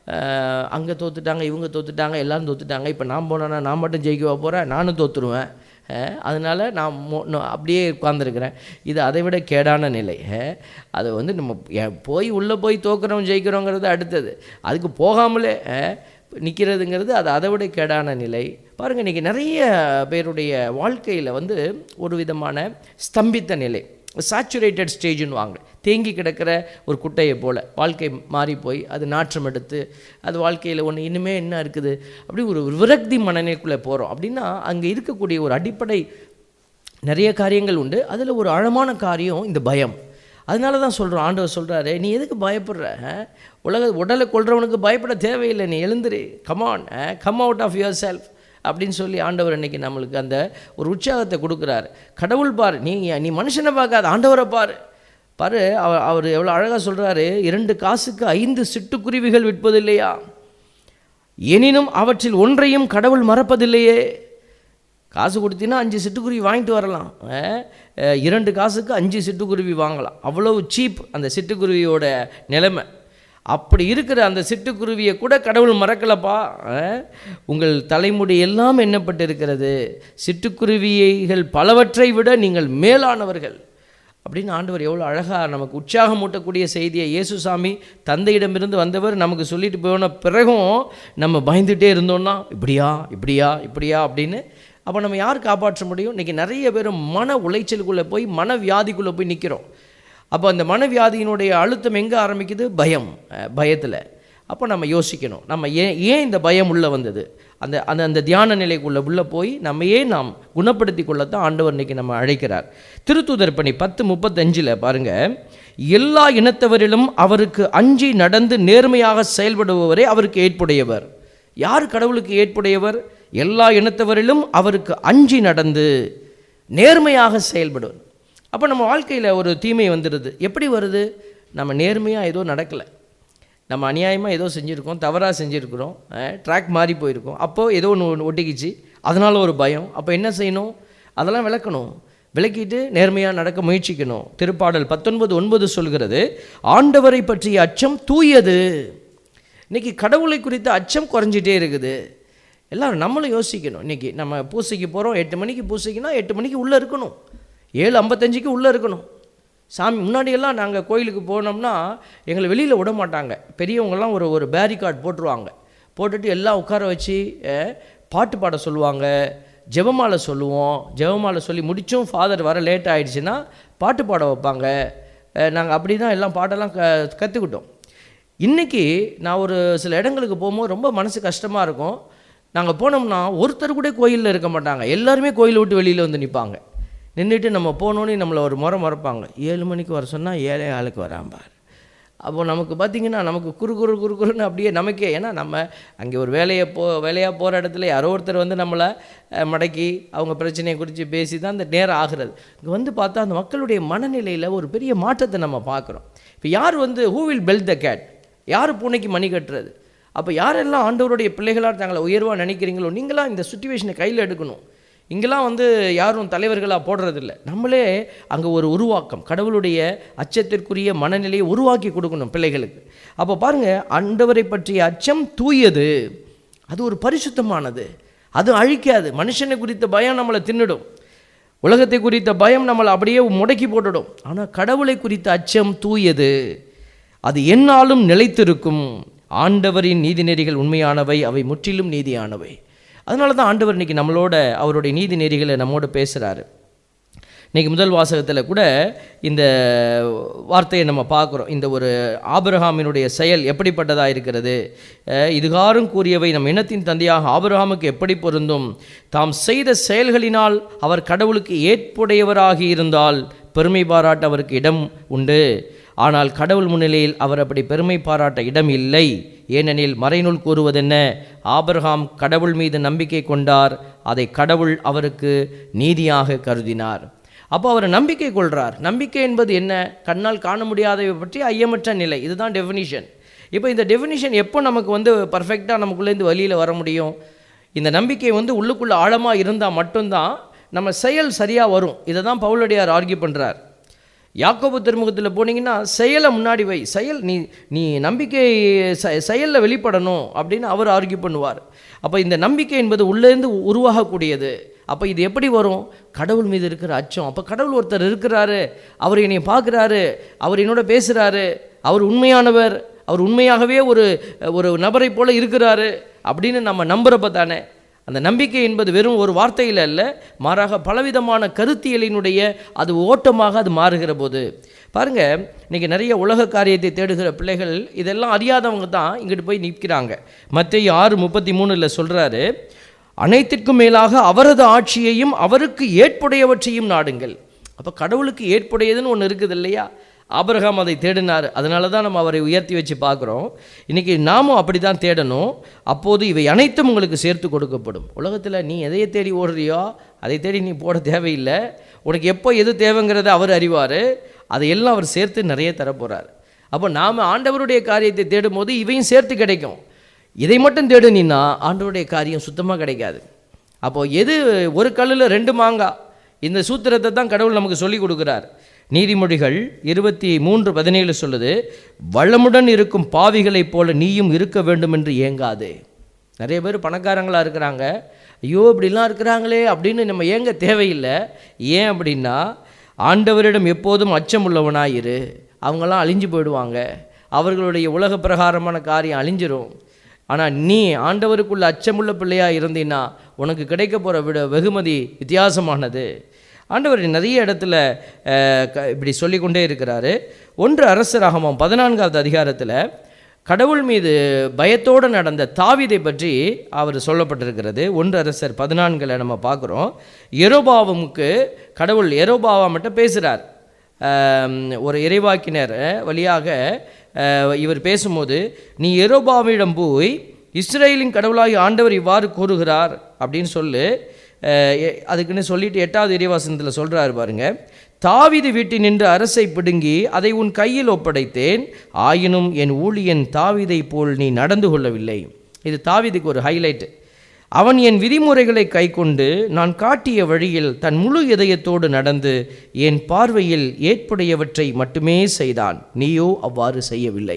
அங்கே தோத்துட்டாங்க இவங்க தோத்துட்டாங்க எல்லாரும் தோத்துட்டாங்க இப்போ நான் போனேன்னா நான் மட்டும் ஜெயிக்கவா போகிறேன் நானும் தோத்துருவேன் அஹ், அதனால நான் மோ- நான் அப்படியே உட்காந்துருக்கிறேன் இது அதை விட கேடான நிலை அஹ், அது வந்து நம்ம எ- போய் உள்ளே போய் தோக்குறோம் ஜெயிக்கிறோங்கிறது அடுத்தது அதுக்கு போகாமலே நிற்கிறதுங்கிறது அது அதை விட கேடான நிலை பாருங்கள் இன்றைக்கி நிறைய பேருடைய வாழ்க்கையில் வந்து ஒரு விதமான ஸ்தம்பித்த நிலை சாச்சுரேட்டட் ஸ்டேஜ்னு வாங்க தேங்கி கிடக்கிற ஒரு குட்டையை போல் வாழ்க்கை மாறி போய் அது நாற்றம் எடுத்து அது வாழ்க்கையில் ஒன்று இனிமே என்ன இருக்குது அப்படி ஒரு விரக்தி மனநிலைக்குள்ளே போகிறோம் அப்படின்னா அங்கே இருக்கக்கூடிய ஒரு அடிப்படை நிறைய காரியங்கள் உண்டு அதில் ஒரு ஆழமான காரியம் இந்த பயம் அதனால தான் சொல்கிறோம் ஆண்டவர் சொல்கிறாரு நீ எதுக்கு பயப்படுற ஆ? உலக உடலை கொள்றவனுக்கு பயப்பட தேவையில்லை நீ எழுந்துரு come on come out of yourself அப்படின்னு சொல்லி ஆண்டவர் இன்னைக்கு நம்மளுக்கு அந்த ஒரு உற்சாகத்தை கொடுக்குறாரு கடவுள் பாரு நீ நீ மனுஷனை பார்க்காத ஆண்டவரை பாரு பாரு அவர் அவர் எவ்வளோ அழகாக சொல்கிறாரு இரண்டு காசுக்கு ஐந்து சிட்டுக்குருவிகள் விற்பதில்லையா எனினும் அவற்றில் ஒன்றையும் கடவுள் மறப்பதில்லையே காசு கொடுத்தீங்கன்னா அஞ்சு சிட்டுக்குருவி வாங்கிட்டு வரலாம் அஹ், அஹ், இரண்டு காசுக்கு அஞ்சு சிட்டுக்குருவி வாங்கலாம் அவ்வளவு சீப் அந்த சிட்டுக்குருவியோட நிலைமை அப்படி இருக்கிற அந்த சிட்டுக்குருவியை கூட கடவுள் மறக்கலப்பா அஹ், உங்கள் தலைமுடி எல்லாம் எண்ணப்பட்டிருக்கிறது சிட்டுக்குருவியைகள் பலவற்றை விட நீங்கள் மேலானவர்கள் அப்படின்னு ஆண்டவர் எவ்வளோ அழகாக நமக்கு உற்சாகமூட்டக்கூடிய செய்தியை இயேசுசாமி தந்தையிடமிருந்து வந்தவர் நமக்கு சொல்லிட்டு போன பிறகும் நம்ம பயந்துட்டே இருந்தோம்னா இப்படியா இப்படியா இப்படியா அப்படின்னு அப்போ நம்ம யார் காப்பாற்ற முடியும் இன்றைக்கி நிறைய பேர் மன உளைச்சலுக்குள்ளே போய் மனவியாதிக்குள்ளே போய் நிற்கிறோம் அப்போ அந்த மனவியாதியினுடைய அழுத்தம் எங்கே ஆரம்பிக்குது பயம் பயத்தில் அப்போ நம்ம யோசிக்கணும் நம்ம ஏன் ஏன் இந்த பயம் உள்ளே வந்தது அந்த அந்த அந்த தியான நிலைக்குள்ளே உள்ளே போய் நம்மையே நாம் குணப்படுத்தி கொள்ளத்தான் ஆண்டவர் இன்னைக்கு நம்ம அழைக்கிறார் திருத்தூதர் பணி பத்து முப்பத்தஞ்சில் பாருங்கள் எல்லா இனத்தவரிலும் அவருக்கு அஞ்சி நடந்து நேர்மையாக செயல்படுபவரே அவருக்கு ஏற்புடையவர் யார் கடவுளுக்கு ஏற்புடையவர் எல்லா இனத்தவரிலும் அவருக்கு அஞ்சி நடந்து நேர்மையாக செயல்படுவர் அப்போ நம்ம வாழ்க்கையில் ஒரு தீமை வந்துடுது எப்படி வருது நம்ம நேர்மையாக ஏதோ நடக்கலை நம்ம அநியாயமாக ஏதோ செஞ்சுருக்கோம் தவறாக செஞ்சுருக்கிறோம் ட்ராக் மாறி போயிருக்கோம் அப்போது ஏதோ ஒன்று ஒட்டிக்கிச்சு அதனால் ஒரு பயம் அப்போ என்ன செய்யணும் அதெல்லாம் விளக்கணும் விளக்கிட்டு நேர்மையாக நடக்க முயற்சிக்கணும் திருப்பாடல் பத்தொன்பது ஒன்பது சொல்கிறது ஆண்டவரை பற்றிய அச்சம் தூயது இன்னைக்கு கடவுளை குறித்த அச்சம் குறைஞ்சிட்டே இருக்குது எல்லாரும் நம்மளும் யோசிக்கணும் இன்னைக்கு நம்ம பூசைக்கு போகிறோம் எட்டு மணிக்கு பூசைக்குன்னா எட்டு மணிக்கு உள்ளே இருக்கணும் ஏழு ஐம்பத்தஞ்சுக்கு உள்ளே இருக்கணும் சாமி முன்னாடியெல்லாம் நாங்கள் கோயிலுக்கு போனோம்னா எங்களை வெளியில் விட மாட்டாங்க பெரியவங்கெல்லாம் ஒரு ஒரு பேரிகார்டு போட்டுருவாங்க போட்டுட்டு எல்லாம் உட்கார வச்சு அஹ், பாட்டு பாட சொல்லுவாங்க ஜெபமாலை சொல்லுவோம் ஜெபமாலை சொல்லி முடிச்சும் ஃபாதர் வர லேட் ஆயிடுச்சுன்னா பாட்டு பாட வைப்பாங்க நாங்கள் அப்படி தான் எல்லாம் பாட்டெல்லாம் க கற்றுக்கிட்டோம் இன்றைக்கி நான் ஒரு சில இடங்களுக்கு போகும்போது ரொம்ப மனசு கஷ்டமாக இருக்கும் நாங்கள் போனோம்னா ஒருத்தர் கூட கோயிலில் இருக்க மாட்டாங்க எல்லாருமே கோயிலை விட்டு வெளியில் வந்து நிற்பாங்க நின்றுட்டு நம்ம போனோன்னே நம்மளை ஒரு முறை மறப்பாங்க ஏழு மணிக்கு வர சொன்னால் ஏழே ஆளுக்கு வராம்பார் அப்போ நமக்கு பார்த்திங்கன்னா நமக்கு குறு குறு குறு குறுன்னு அப்படியே நமக்கே ஏன்னா நம்ம அங்கே ஒரு வேலையை போ வேலையாக போகிற இடத்துல யாரோ ஒருத்தர் வந்து நம்மளை அஹ், மடக்கி அவங்க பிரச்சனையை குறித்து பேசி தான் அந்த நேரம் ஆகிறது இங்கே வந்து பார்த்தா அந்த மக்களுடைய மனநிலையில் ஒரு பெரிய மாற்றத்தை நம்ம பார்க்குறோம் இப்போ யார் வந்து who will bell the cat யார் பூனைக்கு மணி கட்டுறது அப்போ யாரெல்லாம் ஆண்டவருடைய பிள்ளைகளாக தங்களை உயர்வாக நினைக்கிறீங்களோ நீங்களாம் இந்த சுச்சுவேஷனை கையில் எடுக்கணும் இங்கெல்லாம் வந்து யாரும் தலைவர்களாக போடுறதில்ல நம்மளே அங்கே ஒரு உருவாக்கம் கடவுளுடைய அச்சத்திற்குரிய மனநிலையை உருவாக்கி கொடுக்கணும் பிள்ளைகளுக்கு அப்போ பாருங்கள் ஆண்டவரை பற்றிய அச்சம் தூயது அது ஒரு பரிசுத்தமானது அது அழிக்காது மனுஷனை குறித்த பயம் நம்மளை தின்னுடும் உலகத்தை குறித்த பயம் நம்மளை அப்படியே முடக்கி போட்டுடும் ஆனால் கடவுளை குறித்த அச்சம் தூயது அது எந்நாளும் நிலைத்திருக்கும் ஆண்டவரின் நீதிநெறிகள் உண்மையானவை அவை முற்றிலும் நீதியானவை அதனால தான் ஆண்டவர் இன்னைக்கு நம்மளோட அவருடைய நீதி நெறிகளை நம்மோட பேசுகிறாரு இன்னைக்கு முதல் வாசகத்தில் கூட இந்த வார்த்தையை நம்ம பார்க்குறோம் இந்த ஒரு ஆபிரகாமினுடைய செயல் எப்படிப்பட்டதாக இருக்கிறது அஹ் இதுகாரும் கூறியவை நம் இனத்தின் தந்தையாக ஆபிரகாமுக்கு எப்படி பொருந்தும் தாம் செய்த செயல்களினால் அவர் கடவுளுக்கு ஏற்புடையவராகி இருந்தால் பெருமை பாராட்ட அவருக்கு இடம் உண்டு ஆனால் கடவுள் முன்னிலையில் அவர் அப்படி பெருமை பாராட்ட இடம் இல்லை ஏனெனில் மறைநூல் கூறுவதென்ன ஆபிரகாம் கடவுள் மீது நம்பிக்கை கொண்டார் அதை கடவுள் அவருக்கு நீதியாக கருதினார் அப்போ அவர் நம்பிக்கை கொள்றார் நம்பிக்கை என்பது என்ன கண்ணால் காண முடியாதவை பற்றி ஐயமற்ற நிலை இதுதான் டெஃபினிஷன் இப்போ இந்த டெஃபினிஷன் எப்போ நமக்கு வந்து பர்ஃபெக்டாக நமக்குள்ளேருந்து வெளியில் வர முடியும் இந்த நம்பிக்கை வந்து உள்ளுக்குள்ளே ஆழமாக இருந்தால் மட்டும்தான் நம்ம செயல் சரியாக வரும் இதை தான் பவுலடியார் ஆர்கியூ பண்ணுறார் யாக்கோபு திருமுகத்தில் போனீங்கன்னா செயலை முன்னாடி வை செயல் நீ நீ நம்பிக்கை செ செயலில் வெளிப்படணும் அப்படின்னு அவர் ஆர்கியூ பண்ணுவார் அப்போ இந்த நம்பிக்கை என்பது உள்ளேருந்து உருவாகக்கூடியது அப்போ இது எப்படி வரும் கடவுள் மீது இருக்கிற அச்சம் அப்போ கடவுள் ஒருத்தர் இருக்கிறாரு அவர் என்னை பார்க்குறாரு அவர் என்னோட பேசுகிறாரு அவர் உண்மையானவர் அவர் உண்மையாகவே ஒரு ஒரு நபரை போல இருக்கிறாரு அப்படின்னு நம்ம நம்புகிறப்ப தானே அந்த நம்பிக்கை என்பது வெறும் ஒரு வார்த்தையில் அல்ல மாறாக பலவிதமான கருத்தியலினுடைய அது ஓட்டமாக அது மாறுகிற போது பாருங்க இன்னைக்கு நிறைய உலக காரியத்தை தேடுகிற பிள்ளைகள் இதெல்லாம் அறியாதவங்க தான் இங்கிட்டு போய் நிற்கிறாங்க மத்திய ஆறு முப்பத்தி மூணில் சொல்கிறாரு அனைத்திற்கும் மேலாக அவரது ஆட்சியையும் அவருக்கு ஏற்புடையவற்றையும் நாடுங்கள் அப்போ கடவுளுக்கு ஏற்புடையதுன்னு ஒன்று இருக்குது இல்லையா ஆபிரகாம் அதை தேடினார் அதனால தான் நம்ம அவரை உயர்த்தி வச்சு பார்க்குறோம் இன்றைக்கி நாமும் அப்படி தான் தேடணும் அப்போது இவை அனைத்தும் உங்களுக்கு சேர்த்து கொடுக்கப்படும் உலகத்தில் நீ எதையை தேடி ஓடுறியோ அதை தேடி நீ போட தேவையில்லை உனக்கு எப்போ எது தேவைங்கிறத அவர் அறிவார் அதையெல்லாம் அவர் சேர்த்து நிறைய தரப்போகிறார் அப்போ நாம் ஆண்டவருடைய காரியத்தை தேடும் போது இவையும் சேர்த்து கிடைக்கும் இதை மட்டும் தேடுனீன்னா ஆண்டவருடைய காரியம் சுத்தமாக கிடைக்காது அப்போது எது ஒரு கல்லில் ரெண்டு மாங்காய் இந்த சூத்திரத்தை தான் கடவுள் நமக்கு சொல்லி கொடுக்குறார் நீதிமொழிகள் இருபத்தி மூன்று பதினேழு சொல்லுது வளமுடன் இருக்கும் பாவிகளைப் போல நீயும் இருக்க வேண்டும் என்று ஏங்காதே நிறைய பேர் பணக்காரங்களாக இருக்கிறாங்க ஐயோ இப்படிலாம் இருக்கிறாங்களே அப்படின்னு நம்ம ஏங்க தேவையில்லை ஏன் அப்படின்னா ஆண்டவரிடம் எப்போதும் அச்சம் உள்ளவனாயிரு அவங்களாம் அழிஞ்சு போயிடுவாங்க அவர்களுடைய உலக பிரகாரமான காரியம் அழிஞ்சிரும் ஆனால் நீ ஆண்டவருக்குள்ள அச்சமுள்ள பிள்ளையாக இருந்தீன்னா உனக்கு கிடைக்க போகிற விட வெகுமதி வித்தியாசமானது ஆண்டவர் நிறைய இடத்துல அஹ், க- இப்படி சொல்லிக்கொண்டே இருக்கிறாரு ஒன்று அரசராகமம் பதினான்காவது அதிகாரத்தில் கடவுள் மீது பயத்தோடு நடந்த தாவீதை பற்றி அவர் சொல்லப்பட்டிருக்கிறது ஒன்று அரசர் பதினான்கில் நம்ம பார்க்குறோம் எரோபாவமுக்கு கடவுள் எரோபாவாமிட்ட பேசுகிறார் ஆம், ஒரு இறைவாக்கினர் வழியாக அஹ், இவர் பேசும்போது நீ எரோபாவிடம் போய் இஸ்ரேலின் கடவுளாகி ஆண்டவர் இவ்வாறு கூறுகிறார் அப்படின்னு சொல்லு அஹ், எ- அதுக்குன்னு சொல்லிட்டு எட்டாவது இறைவாசனத்தில் சொல்கிறாரு பாருங்க தாவீது வீட்டில் நின்று அரசை பிடுங்கி அதை உன் கையில் ஒப்படைத்தேன் ஆயினும் என் ஊழியன் தாவீதை போல் நீ நடந்து கொள்ளவில்லை இது தாவீதுக்கு ஒரு ஹைலைட் அவன் என் விதிமுறைகளை கைக்கொண்டு நான் காட்டிய வழியில் தன் முழு இதயத்தோடு நடந்து என் பார்வையில் ஏற்புடையவற்றை மட்டுமே செய்தான் நீயோ அவ்வாறு செய்யவில்லை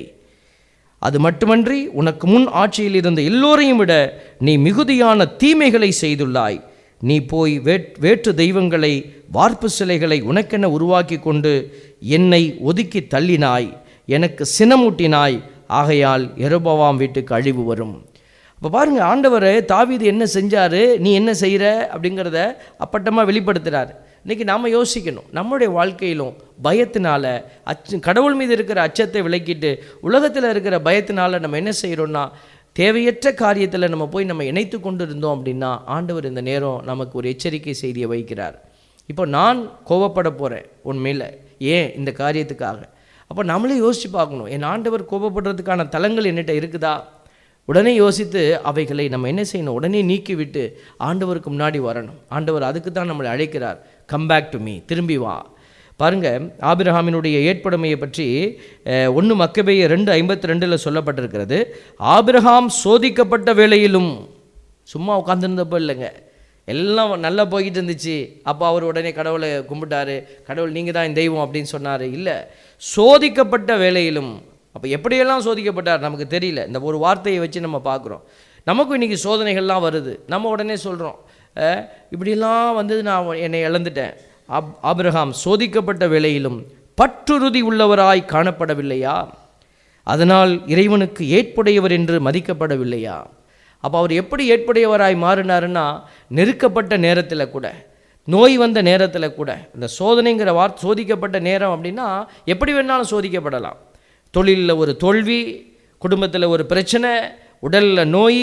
அது மட்டுமன்றி உனக்கு முன் ஆட்சியில் இருந்த எல்லோரையும் விட நீ மிகுதியான தீமைகளை செய்துள்ளாய் நீ போய் வேட் வேற்று தெய்வங்களை வார்ப்பு சிலைகளை உனக்கென உருவாக்கி கொண்டு என்னை ஒதுக்கி தள்ளினாய் எனக்கு சினமூட்டினாய் ஆகையால் எரோபவாம் வீட்டுக்கு அழிவு வரும் அப்போ பாருங்க ஆண்டவர் தாவீது என்ன செஞ்சாரு நீ என்ன செய்கிற அப்படிங்கிறத அப்பட்டமாக வெளிப்படுத்துகிறார் இன்னைக்கு நாம் யோசிக்கணும் நம்முடைய வாழ்க்கையிலும் பயத்தினால அச்ச கடவுள் மீது இருக்கிற அச்சத்தை விலக்கிட்டு உலகத்தில் இருக்கிற பயத்தினால நம்ம என்ன செய்கிறோம்னா தேவையற்ற காரியத்தில் நம்ம போய் நம்ம இணைத்து கொண்டு இருந்தோம் அப்படின்னா ஆண்டவர் இந்த நேரம் நமக்கு ஒரு எச்சரிக்கை செய்தியை வைக்கிறார் இப்போ நான் கோவப்பட போகிறேன் உண்மையில் ஏன் இந்த காரியத்துக்காக அப்போ நம்மளே யோசித்து பார்க்கணும் என் ஆண்டவர் கோபப்படுறதுக்கான தலங்கள் என்னிட்ட இருக்குதா உடனே யோசித்து அவைகளை நம்ம என்ன செய்யணும் உடனே நீக்கிவிட்டு ஆண்டவருக்கு முன்னாடி வரணும் ஆண்டவர் அதுக்கு தான் நம்மளை அழைக்கிறார் கம் பேக் டு மீ திரும்பி வா பாருங்க ஆபிரகாமினுடைய ஏற்புடைமையை பற்றி ஒன்று மக்கபேய ரெண்டு ஐம்பத்தி ரெண்டில் சொல்லப்பட்டிருக்கிறது ஆபிரகாம் சோதிக்கப்பட்ட வேளையிலும் சும்மா உட்காந்துருந்தப்போ இல்லைங்க எல்லாம் நல்லா போய்கிட்டு இருந்துச்சு அப்போ அவர் உடனே கடவுளை கும்பிட்டாரு கடவுள் நீங்கள் தான் என் தெய்வம் அப்படின்னு சொன்னார் இல்லை சோதிக்கப்பட்ட வேளையிலும் அப்போ எப்படியெல்லாம் சோதிக்கப்பட்டார் நமக்கு தெரியல இந்த ஒரு வார்த்தையை வச்சு நம்ம பார்க்குறோம் நமக்கும் இன்றைக்கி சோதனைகள்லாம் வருது நம்ம உடனே சொல்கிறோம் இப்படிலாம் வந்தது நான் என்னை இழந்துட்டேன் ஆப் ஆபிரகாம் சோதிக்கப்பட்ட வேளையிலும் பற்றுறுதி உள்ளவராய் காணப்படவில்லையா அதனால் இறைவனுக்கு ஏற்புடையவர் என்று மதிக்கப்படவில்லையா அப்போ அவர் எப்படி ஏற்புடையவராய் மாறினாருன்னா நெருக்கப்பட்ட நேரத்தில் கூட நோய் வந்த நேரத்தில் கூட இந்த சோதனைங்கிற வார்த்தை சோதிக்கப்பட்ட நேரம் அப்படின்னா எப்படி வேணாலும் சோதிக்கப்படலாம் தொழிலில் ஒரு தோல்வி குடும்பத்தில் ஒரு பிரச்சனை உடலில் நோய்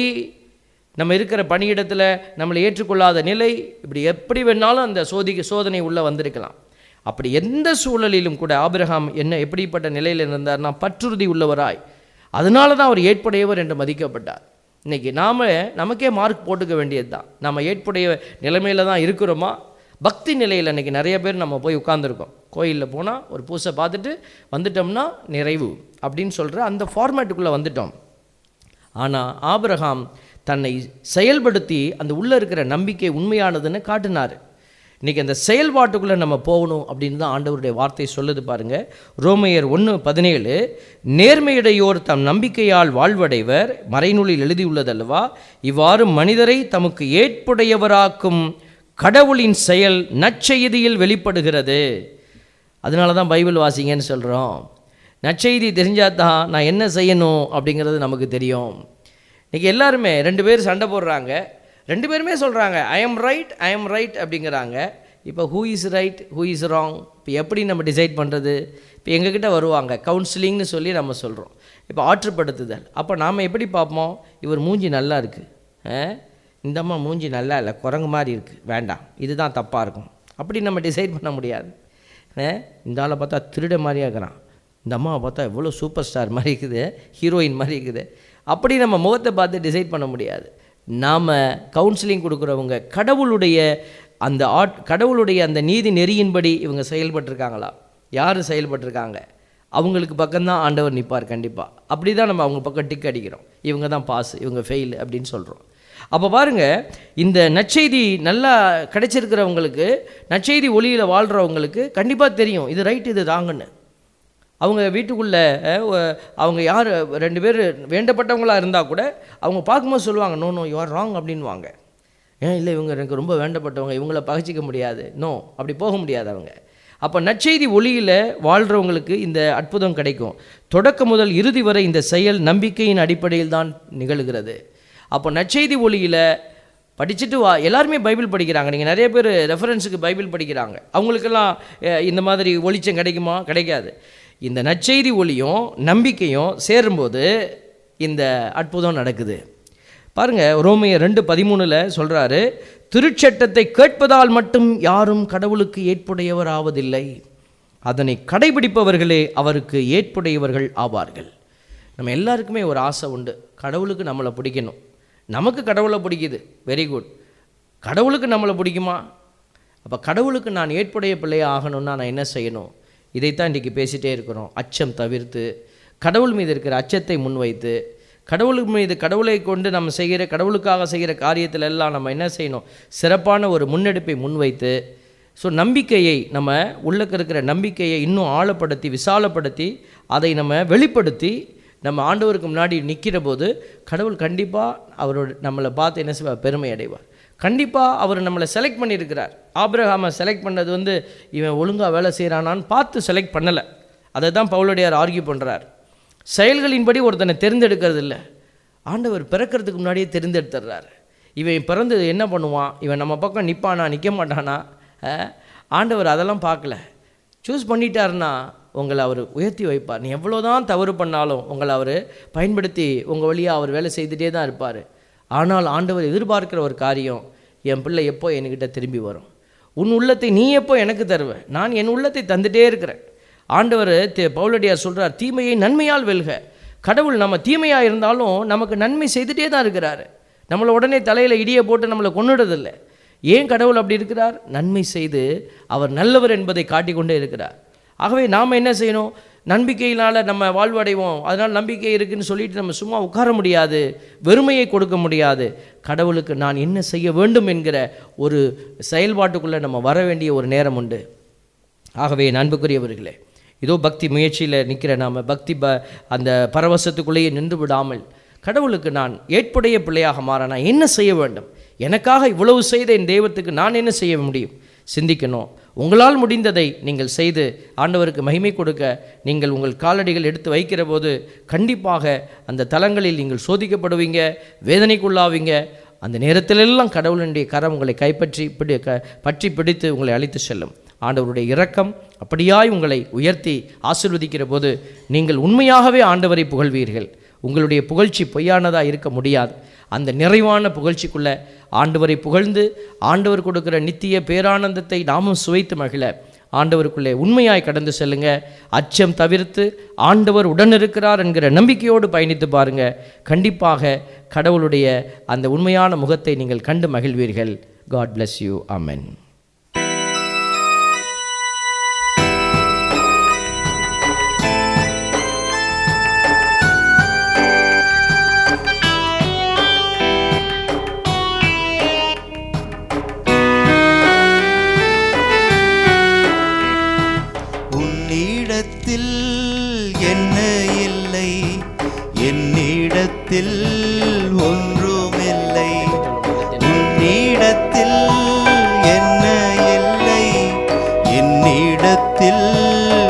நம்ம இருக்கிற பணியிடத்தில் நம்மளை ஏற்றுக்கொள்ளாத நிலை இப்படி எப்படி வேணாலும் அந்த சோதிக்க சோதனை உள்ளே வந்திருக்கலாம் அப்படி எந்த சூழலிலும் கூட ஆபிரகாம் என்ன எப்படிப்பட்ட நிலையில் இருந்தார்னா பற்றுறுதி உள்ளவராய் அதனால தான் அவர் ஏற்புடையவர் என்று மதிக்கப்பட்டார் இன்னைக்கு நாம் நமக்கே மார்க் போட்டுக்க வேண்டியது தான் நம்ம ஏற்புடைய நிலைமையில தான் இருக்கிறோமா பக்தி நிலையில் இன்றைக்கி நிறைய பேர் நம்ம போய் உட்காந்துருக்கோம் கோயிலில் போனால் ஒரு பூசை பார்த்துட்டு வந்துட்டோம்னா நிறைவு அப்படின்னு சொல்கிற அந்த ஃபார்மேட்டுக்குள்ளே வந்துட்டோம் ஆனால் ஆபிரகாம் தன்னை செயல்படுத்தி அந்த உள்ளே இருக்கிற நம்பிக்கை உண்மையானதுன்னு காட்டினார் இன்றைக்கி அந்த செயல்பாட்டுக்குள்ளே நம்ம போகணும் அப்படின்னு தான் ஆண்டவருடைய வார்த்தை சொல்லுது பாருங்க ரோமையர் ஒன்று பதினேழு நேர்மையுடையோர் தம் நம்பிக்கையால் வாழ்வடைவர் மறைநூலில் எழுதியுள்ளதல்லவா இவ்வாறு மனிதரை தமக்கு ஏற்புடையவராக்கும் கடவுளின் செயல் நற்செய்தியில் வெளிப்படுகிறது அதனால தான் பைபிள் வாசிங்கன்னு சொல்கிறோம் நற்செய்தி தெரிஞ்சால் தான் நான் என்ன செய்யணும் அப்படிங்கிறது நமக்கு தெரியும் இன்றைக்கி எல்லாருமே ரெண்டு பேர் சண்டை போடுறாங்க ரெண்டு பேருமே சொல்கிறாங்க I am right I am right அப்படிங்கிறாங்க இப்போ who is right who is wrong இப்போ எப்படி நம்ம டிசைட் பண்ணுறது இப்போ எங்ககிட்ட வருவாங்க கவுன்சிலிங்னு சொல்லி நம்ம சொல்கிறோம் இப்போ ஆற்றுப்படுத்துதல் அப்போ நாம் எப்படி பார்ப்போம் இவர் மூஞ்சி நல்லா இருக்குது இந்த அம்மா மூஞ்சி நல்லா இல்லை குரங்கு மாதிரி இருக்குது வேண்டாம் இதுதான் தப்பாக இருக்கும் அப்படி நம்ம டிசைட் பண்ண முடியாது இந்த ஆளை பார்த்தா திருட மாதிரியா இருக்கிறான் இந்த அம்மாவை பார்த்தா எவ்வளோ சூப்பர் ஸ்டார் மாதிரி இருக்குது ஹீரோயின் மாதிரி இருக்குது அப்படி நம்ம முகத்தை பார்த்து டிசைட் பண்ண முடியாது நாம் கவுன்சிலிங் கொடுக்குறவங்க கடவுளுடைய அந்த ஆட் கடவுளுடைய அந்த நீதி நெறியின்படி இவங்க செயல்பட்டிருக்காங்களா யார் செயல்பட்டிருக்காங்க அவங்களுக்கு பக்கம்தான் ஆண்டவர் நிற்பார் கண்டிப்பாக அப்படி தான் நம்ம அவங்க பக்கம் டிக் அடிக்கிறோம் இவங்க தான் பாஸ் இவங்க ஃபெயில் அப்படின்னு சொல்கிறோம் அப்போ பாருங்கள் இந்த நற்செய்தி நல்லா கிடைச்சிருக்கிறவங்களுக்கு நற்செய்தி ஒளியில் வாழ்கிறவங்களுக்கு கண்டிப்பாக தெரியும் இது ரைட் இது ராங்கன்னு அவங்க வீட்டுக்குள்ளே அவங்க யார் ரெண்டு பேர் வேண்டப்பட்டவங்களாக இருந்தால் கூட அவங்க பார்க்கும்போது சொல்லுவாங்க நோ நோ யூஆர் ராங் அப்படின்வாங்க ஏன் இல்லை இவங்க எனக்கு ரொம்ப வேண்டப்பட்டவங்க இவங்கள பகிச்சிக்க முடியாது நோ அப்படி போக முடியாது அவங்க அப்போ நற்செய்தி ஒளியில் வாழ்கிறவங்களுக்கு இந்த அற்புதம் கிடைக்கும் தொடக்க முதல் இறுதி வரை இந்த செயல் நம்பிக்கையின் அடிப்படையில் தான் நிகழ்கிறது அப்போ நற்செய்தி ஒளியில் படிச்சுட்டு வா எல்லாருமே பைபிள் படிக்கிறாங்க நீங்கள் நிறைய பேர் ரெஃபரன்ஸுக்கு பைபிள் படிக்கிறாங்க அவங்களுக்கெல்லாம் இந்த மாதிரி ஒளிச்சம் கிடைக்குமா கிடைக்காது இந்த நற்செய்தி ஒளியும் நம்பிக்கையும் சேரும்போது இந்த அற்புதம் நடக்குது பாருங்கள் ரோமையர் ரெண்டு பதிமூணில் சொல்கிறாரு திருச்சட்டத்தை கேட்பதால் மட்டும் யாரும் கடவுளுக்கு ஏற்புடையவர் ஆவதில்லை அதனை கடைபிடிப்பவர்களே அவருக்கு ஏற்புடையவர்கள் ஆவார்கள் நம்ம எல்லாருக்குமே ஒரு ஆசை உண்டு கடவுளுக்கு நம்மளை பிடிக்கணும் நமக்கு கடவுளை பிடிக்குது வெரி குட் கடவுளுக்கு நம்மளை பிடிக்குமா அப்போ கடவுளுக்கு நான் ஏற்புடைய பிள்ளையாக ஆகணும்னா நான் என்ன செய்யணும் இதைத்தான் இன்றைக்கி பேசிகிட்டே இருக்கிறோம் அச்சம் தவிர்த்து கடவுள் மீது இருக்கிற அச்சத்தை முன்வைத்து கடவுளுக்கு மீது கடவுளை கொண்டு நம்ம செய்கிற கடவுளுக்காக செய்கிற காரியத்தில் எல்லாம் நம்ம என்ன செய்யணும் சிறப்பான ஒரு முன்னெடுப்பை முன்வைத்து ஸோ நம்பிக்கையை நம்ம உள்ளக்க இருக்கிற நம்பிக்கையை இன்னும் ஆழப்படுத்தி விசாலப்படுத்தி அதை நம்ம வெளிப்படுத்தி நம்ம ஆண்டவருக்கு முன்னாடி நிற்கிற போது கடவுள் கண்டிப்பாக அவரோட நம்மளை பார்த்து என்ன செய்வார் பெருமை அடைவார் கண்டிப்பாக அவர் நம்மளை செலக்ட் பண்ணியிருக்கிறார் ஆபிரகாமை செலக்ட் பண்ணது வந்து இவன் ஒழுங்காக வேலை செய்கிறானான்னு பார்த்து செலக்ட் பண்ணலை அதை தான் பவுலடியார் ஆர்கியூ பண்ணுறார் செயல்களின்படி ஒருத்தனை தேர்ந்தெடுக்கிறது இல்லை ஆண்டவர் பிறக்கிறதுக்கு முன்னாடியே தேர்ந்தெடுத்துடுறாரு இவன் பிறந்து என்ன பண்ணுவான் இவன் நம்ம பக்கம் நிற்பானா நிற்க மாட்டானா ஆண்டவர் அதெல்லாம் பார்க்கல சூஸ் பண்ணிட்டாருன்னா உங்களை அவர் உயர்த்தி வைப்பார் நீ எவ்வளோ தான் தவறு பண்ணாலும் உங்களை அவர் பயன்படுத்தி உங்கள் வழியாக அவர் வேலை செய்துகிட்டே தான் இருப்பார் ஆனால் ஆண்டவர் எதிர்பார்க்கிற ஒரு காரியம் என் பிள்ளை எப்போ என்கிட்ட திரும்பி வரும் உன் உள்ளத்தை நீ எப்போ எனக்கு தருவ நான் என் உள்ளத்தை தந்துட்டே இருக்கிறேன் ஆண்டவர் பவுலடியார் சொல்கிறார் தீமையை நன்மையால் வெல்க கடவுள் நம்ம தீமையாக இருந்தாலும் நமக்கு நன்மை செய்துட்டே தான் இருக்கிறாரு நம்மளை உடனே தலையில் இடியை போட்டு நம்மளை கொண்டுடுறதில்லை ஏன் கடவுள் அப்படி இருக்கிறார் நன்மை செய்து அவர் நல்லவர் என்பதை காட்டிக்கொண்டே இருக்கிறார் ஆகவே நாம் என்ன செய்யணும் நம்பிக்கையினால் நம்ம வாழ்வடைவோம் அதனால் நம்பிக்கை இருக்குன்னு சொல்லிட்டு நம்ம சும்மா உட்கார முடியாது வெறுமையை கொடுக்க முடியாது கடவுளுக்கு நான் என்ன செய்ய வேண்டும் என்கிற ஒரு செயல்பாட்டுக்குள்ளே நம்ம வர வேண்டிய ஒரு நேரம் உண்டு ஆகவே நண்புக்குரியவர்களே இதோ பக்தி முயற்சியில் நிற்கிற நாம் பக்தி ப அந்த பரவசத்துக்குள்ளேயே நின்று விடாமல் கடவுளுக்கு நான் ஏற்புடைய பிள்ளையாக மாற நான் என்ன செய்ய வேண்டும் எனக்காக இவ்வளவு செய்த என் தெய்வத்துக்கு நான் என்ன செய்ய முடியும் சிந்திக்கணும் உங்களால் முடிந்ததை நீங்கள் செய்து ஆண்டவருக்கு மகிமை கொடுக்க நீங்கள் உங்கள் காலடிகள் எடுத்து வைக்கிற போது கண்டிப்பாக அந்த தலங்களில் நீங்கள் சோதிக்கப்படுவீங்க வேதனைக்குள்ளாவீங்க அந்த நேரத்திலெல்லாம் கடவுளுடைய கரம் உங்களை கைப்பற்றி பிடி க பற்றி பிடித்து உங்களை அழைத்து செல்லும் ஆண்டவருடைய இரக்கம் அப்படியாய் உங்களை உயர்த்தி ஆசிர்வதிக்கிற போது நீங்கள் உண்மையாகவே ஆண்டவரை புகழ்வீர்கள் உங்களுடைய புகழ்ச்சி பொய்யானதாக இருக்க முடியாது அந்த நிறைவான புகழ்ச்சிக்குள்ளே ஆண்டவரை புகழ்ந்து ஆண்டவர் கொடுக்கிற நித்திய பேரானந்தத்தை நாமும் சுவைத்து மகிழ ஆண்டவருக்குள்ளே உண்மையாய் கடந்து செல்லுங்க அச்சம் தவிர்த்து ஆண்டவர் உடன் இருக்கிறார் என்கிற நம்பிக்கையோடு பயணித்து பாருங்க கண்டிப்பாக கடவுளுடைய அந்த உண்மையான முகத்தை நீங்கள் கண்டு மகிழ்வீர்கள் காட் bless யூ amen என்னிடத்தில்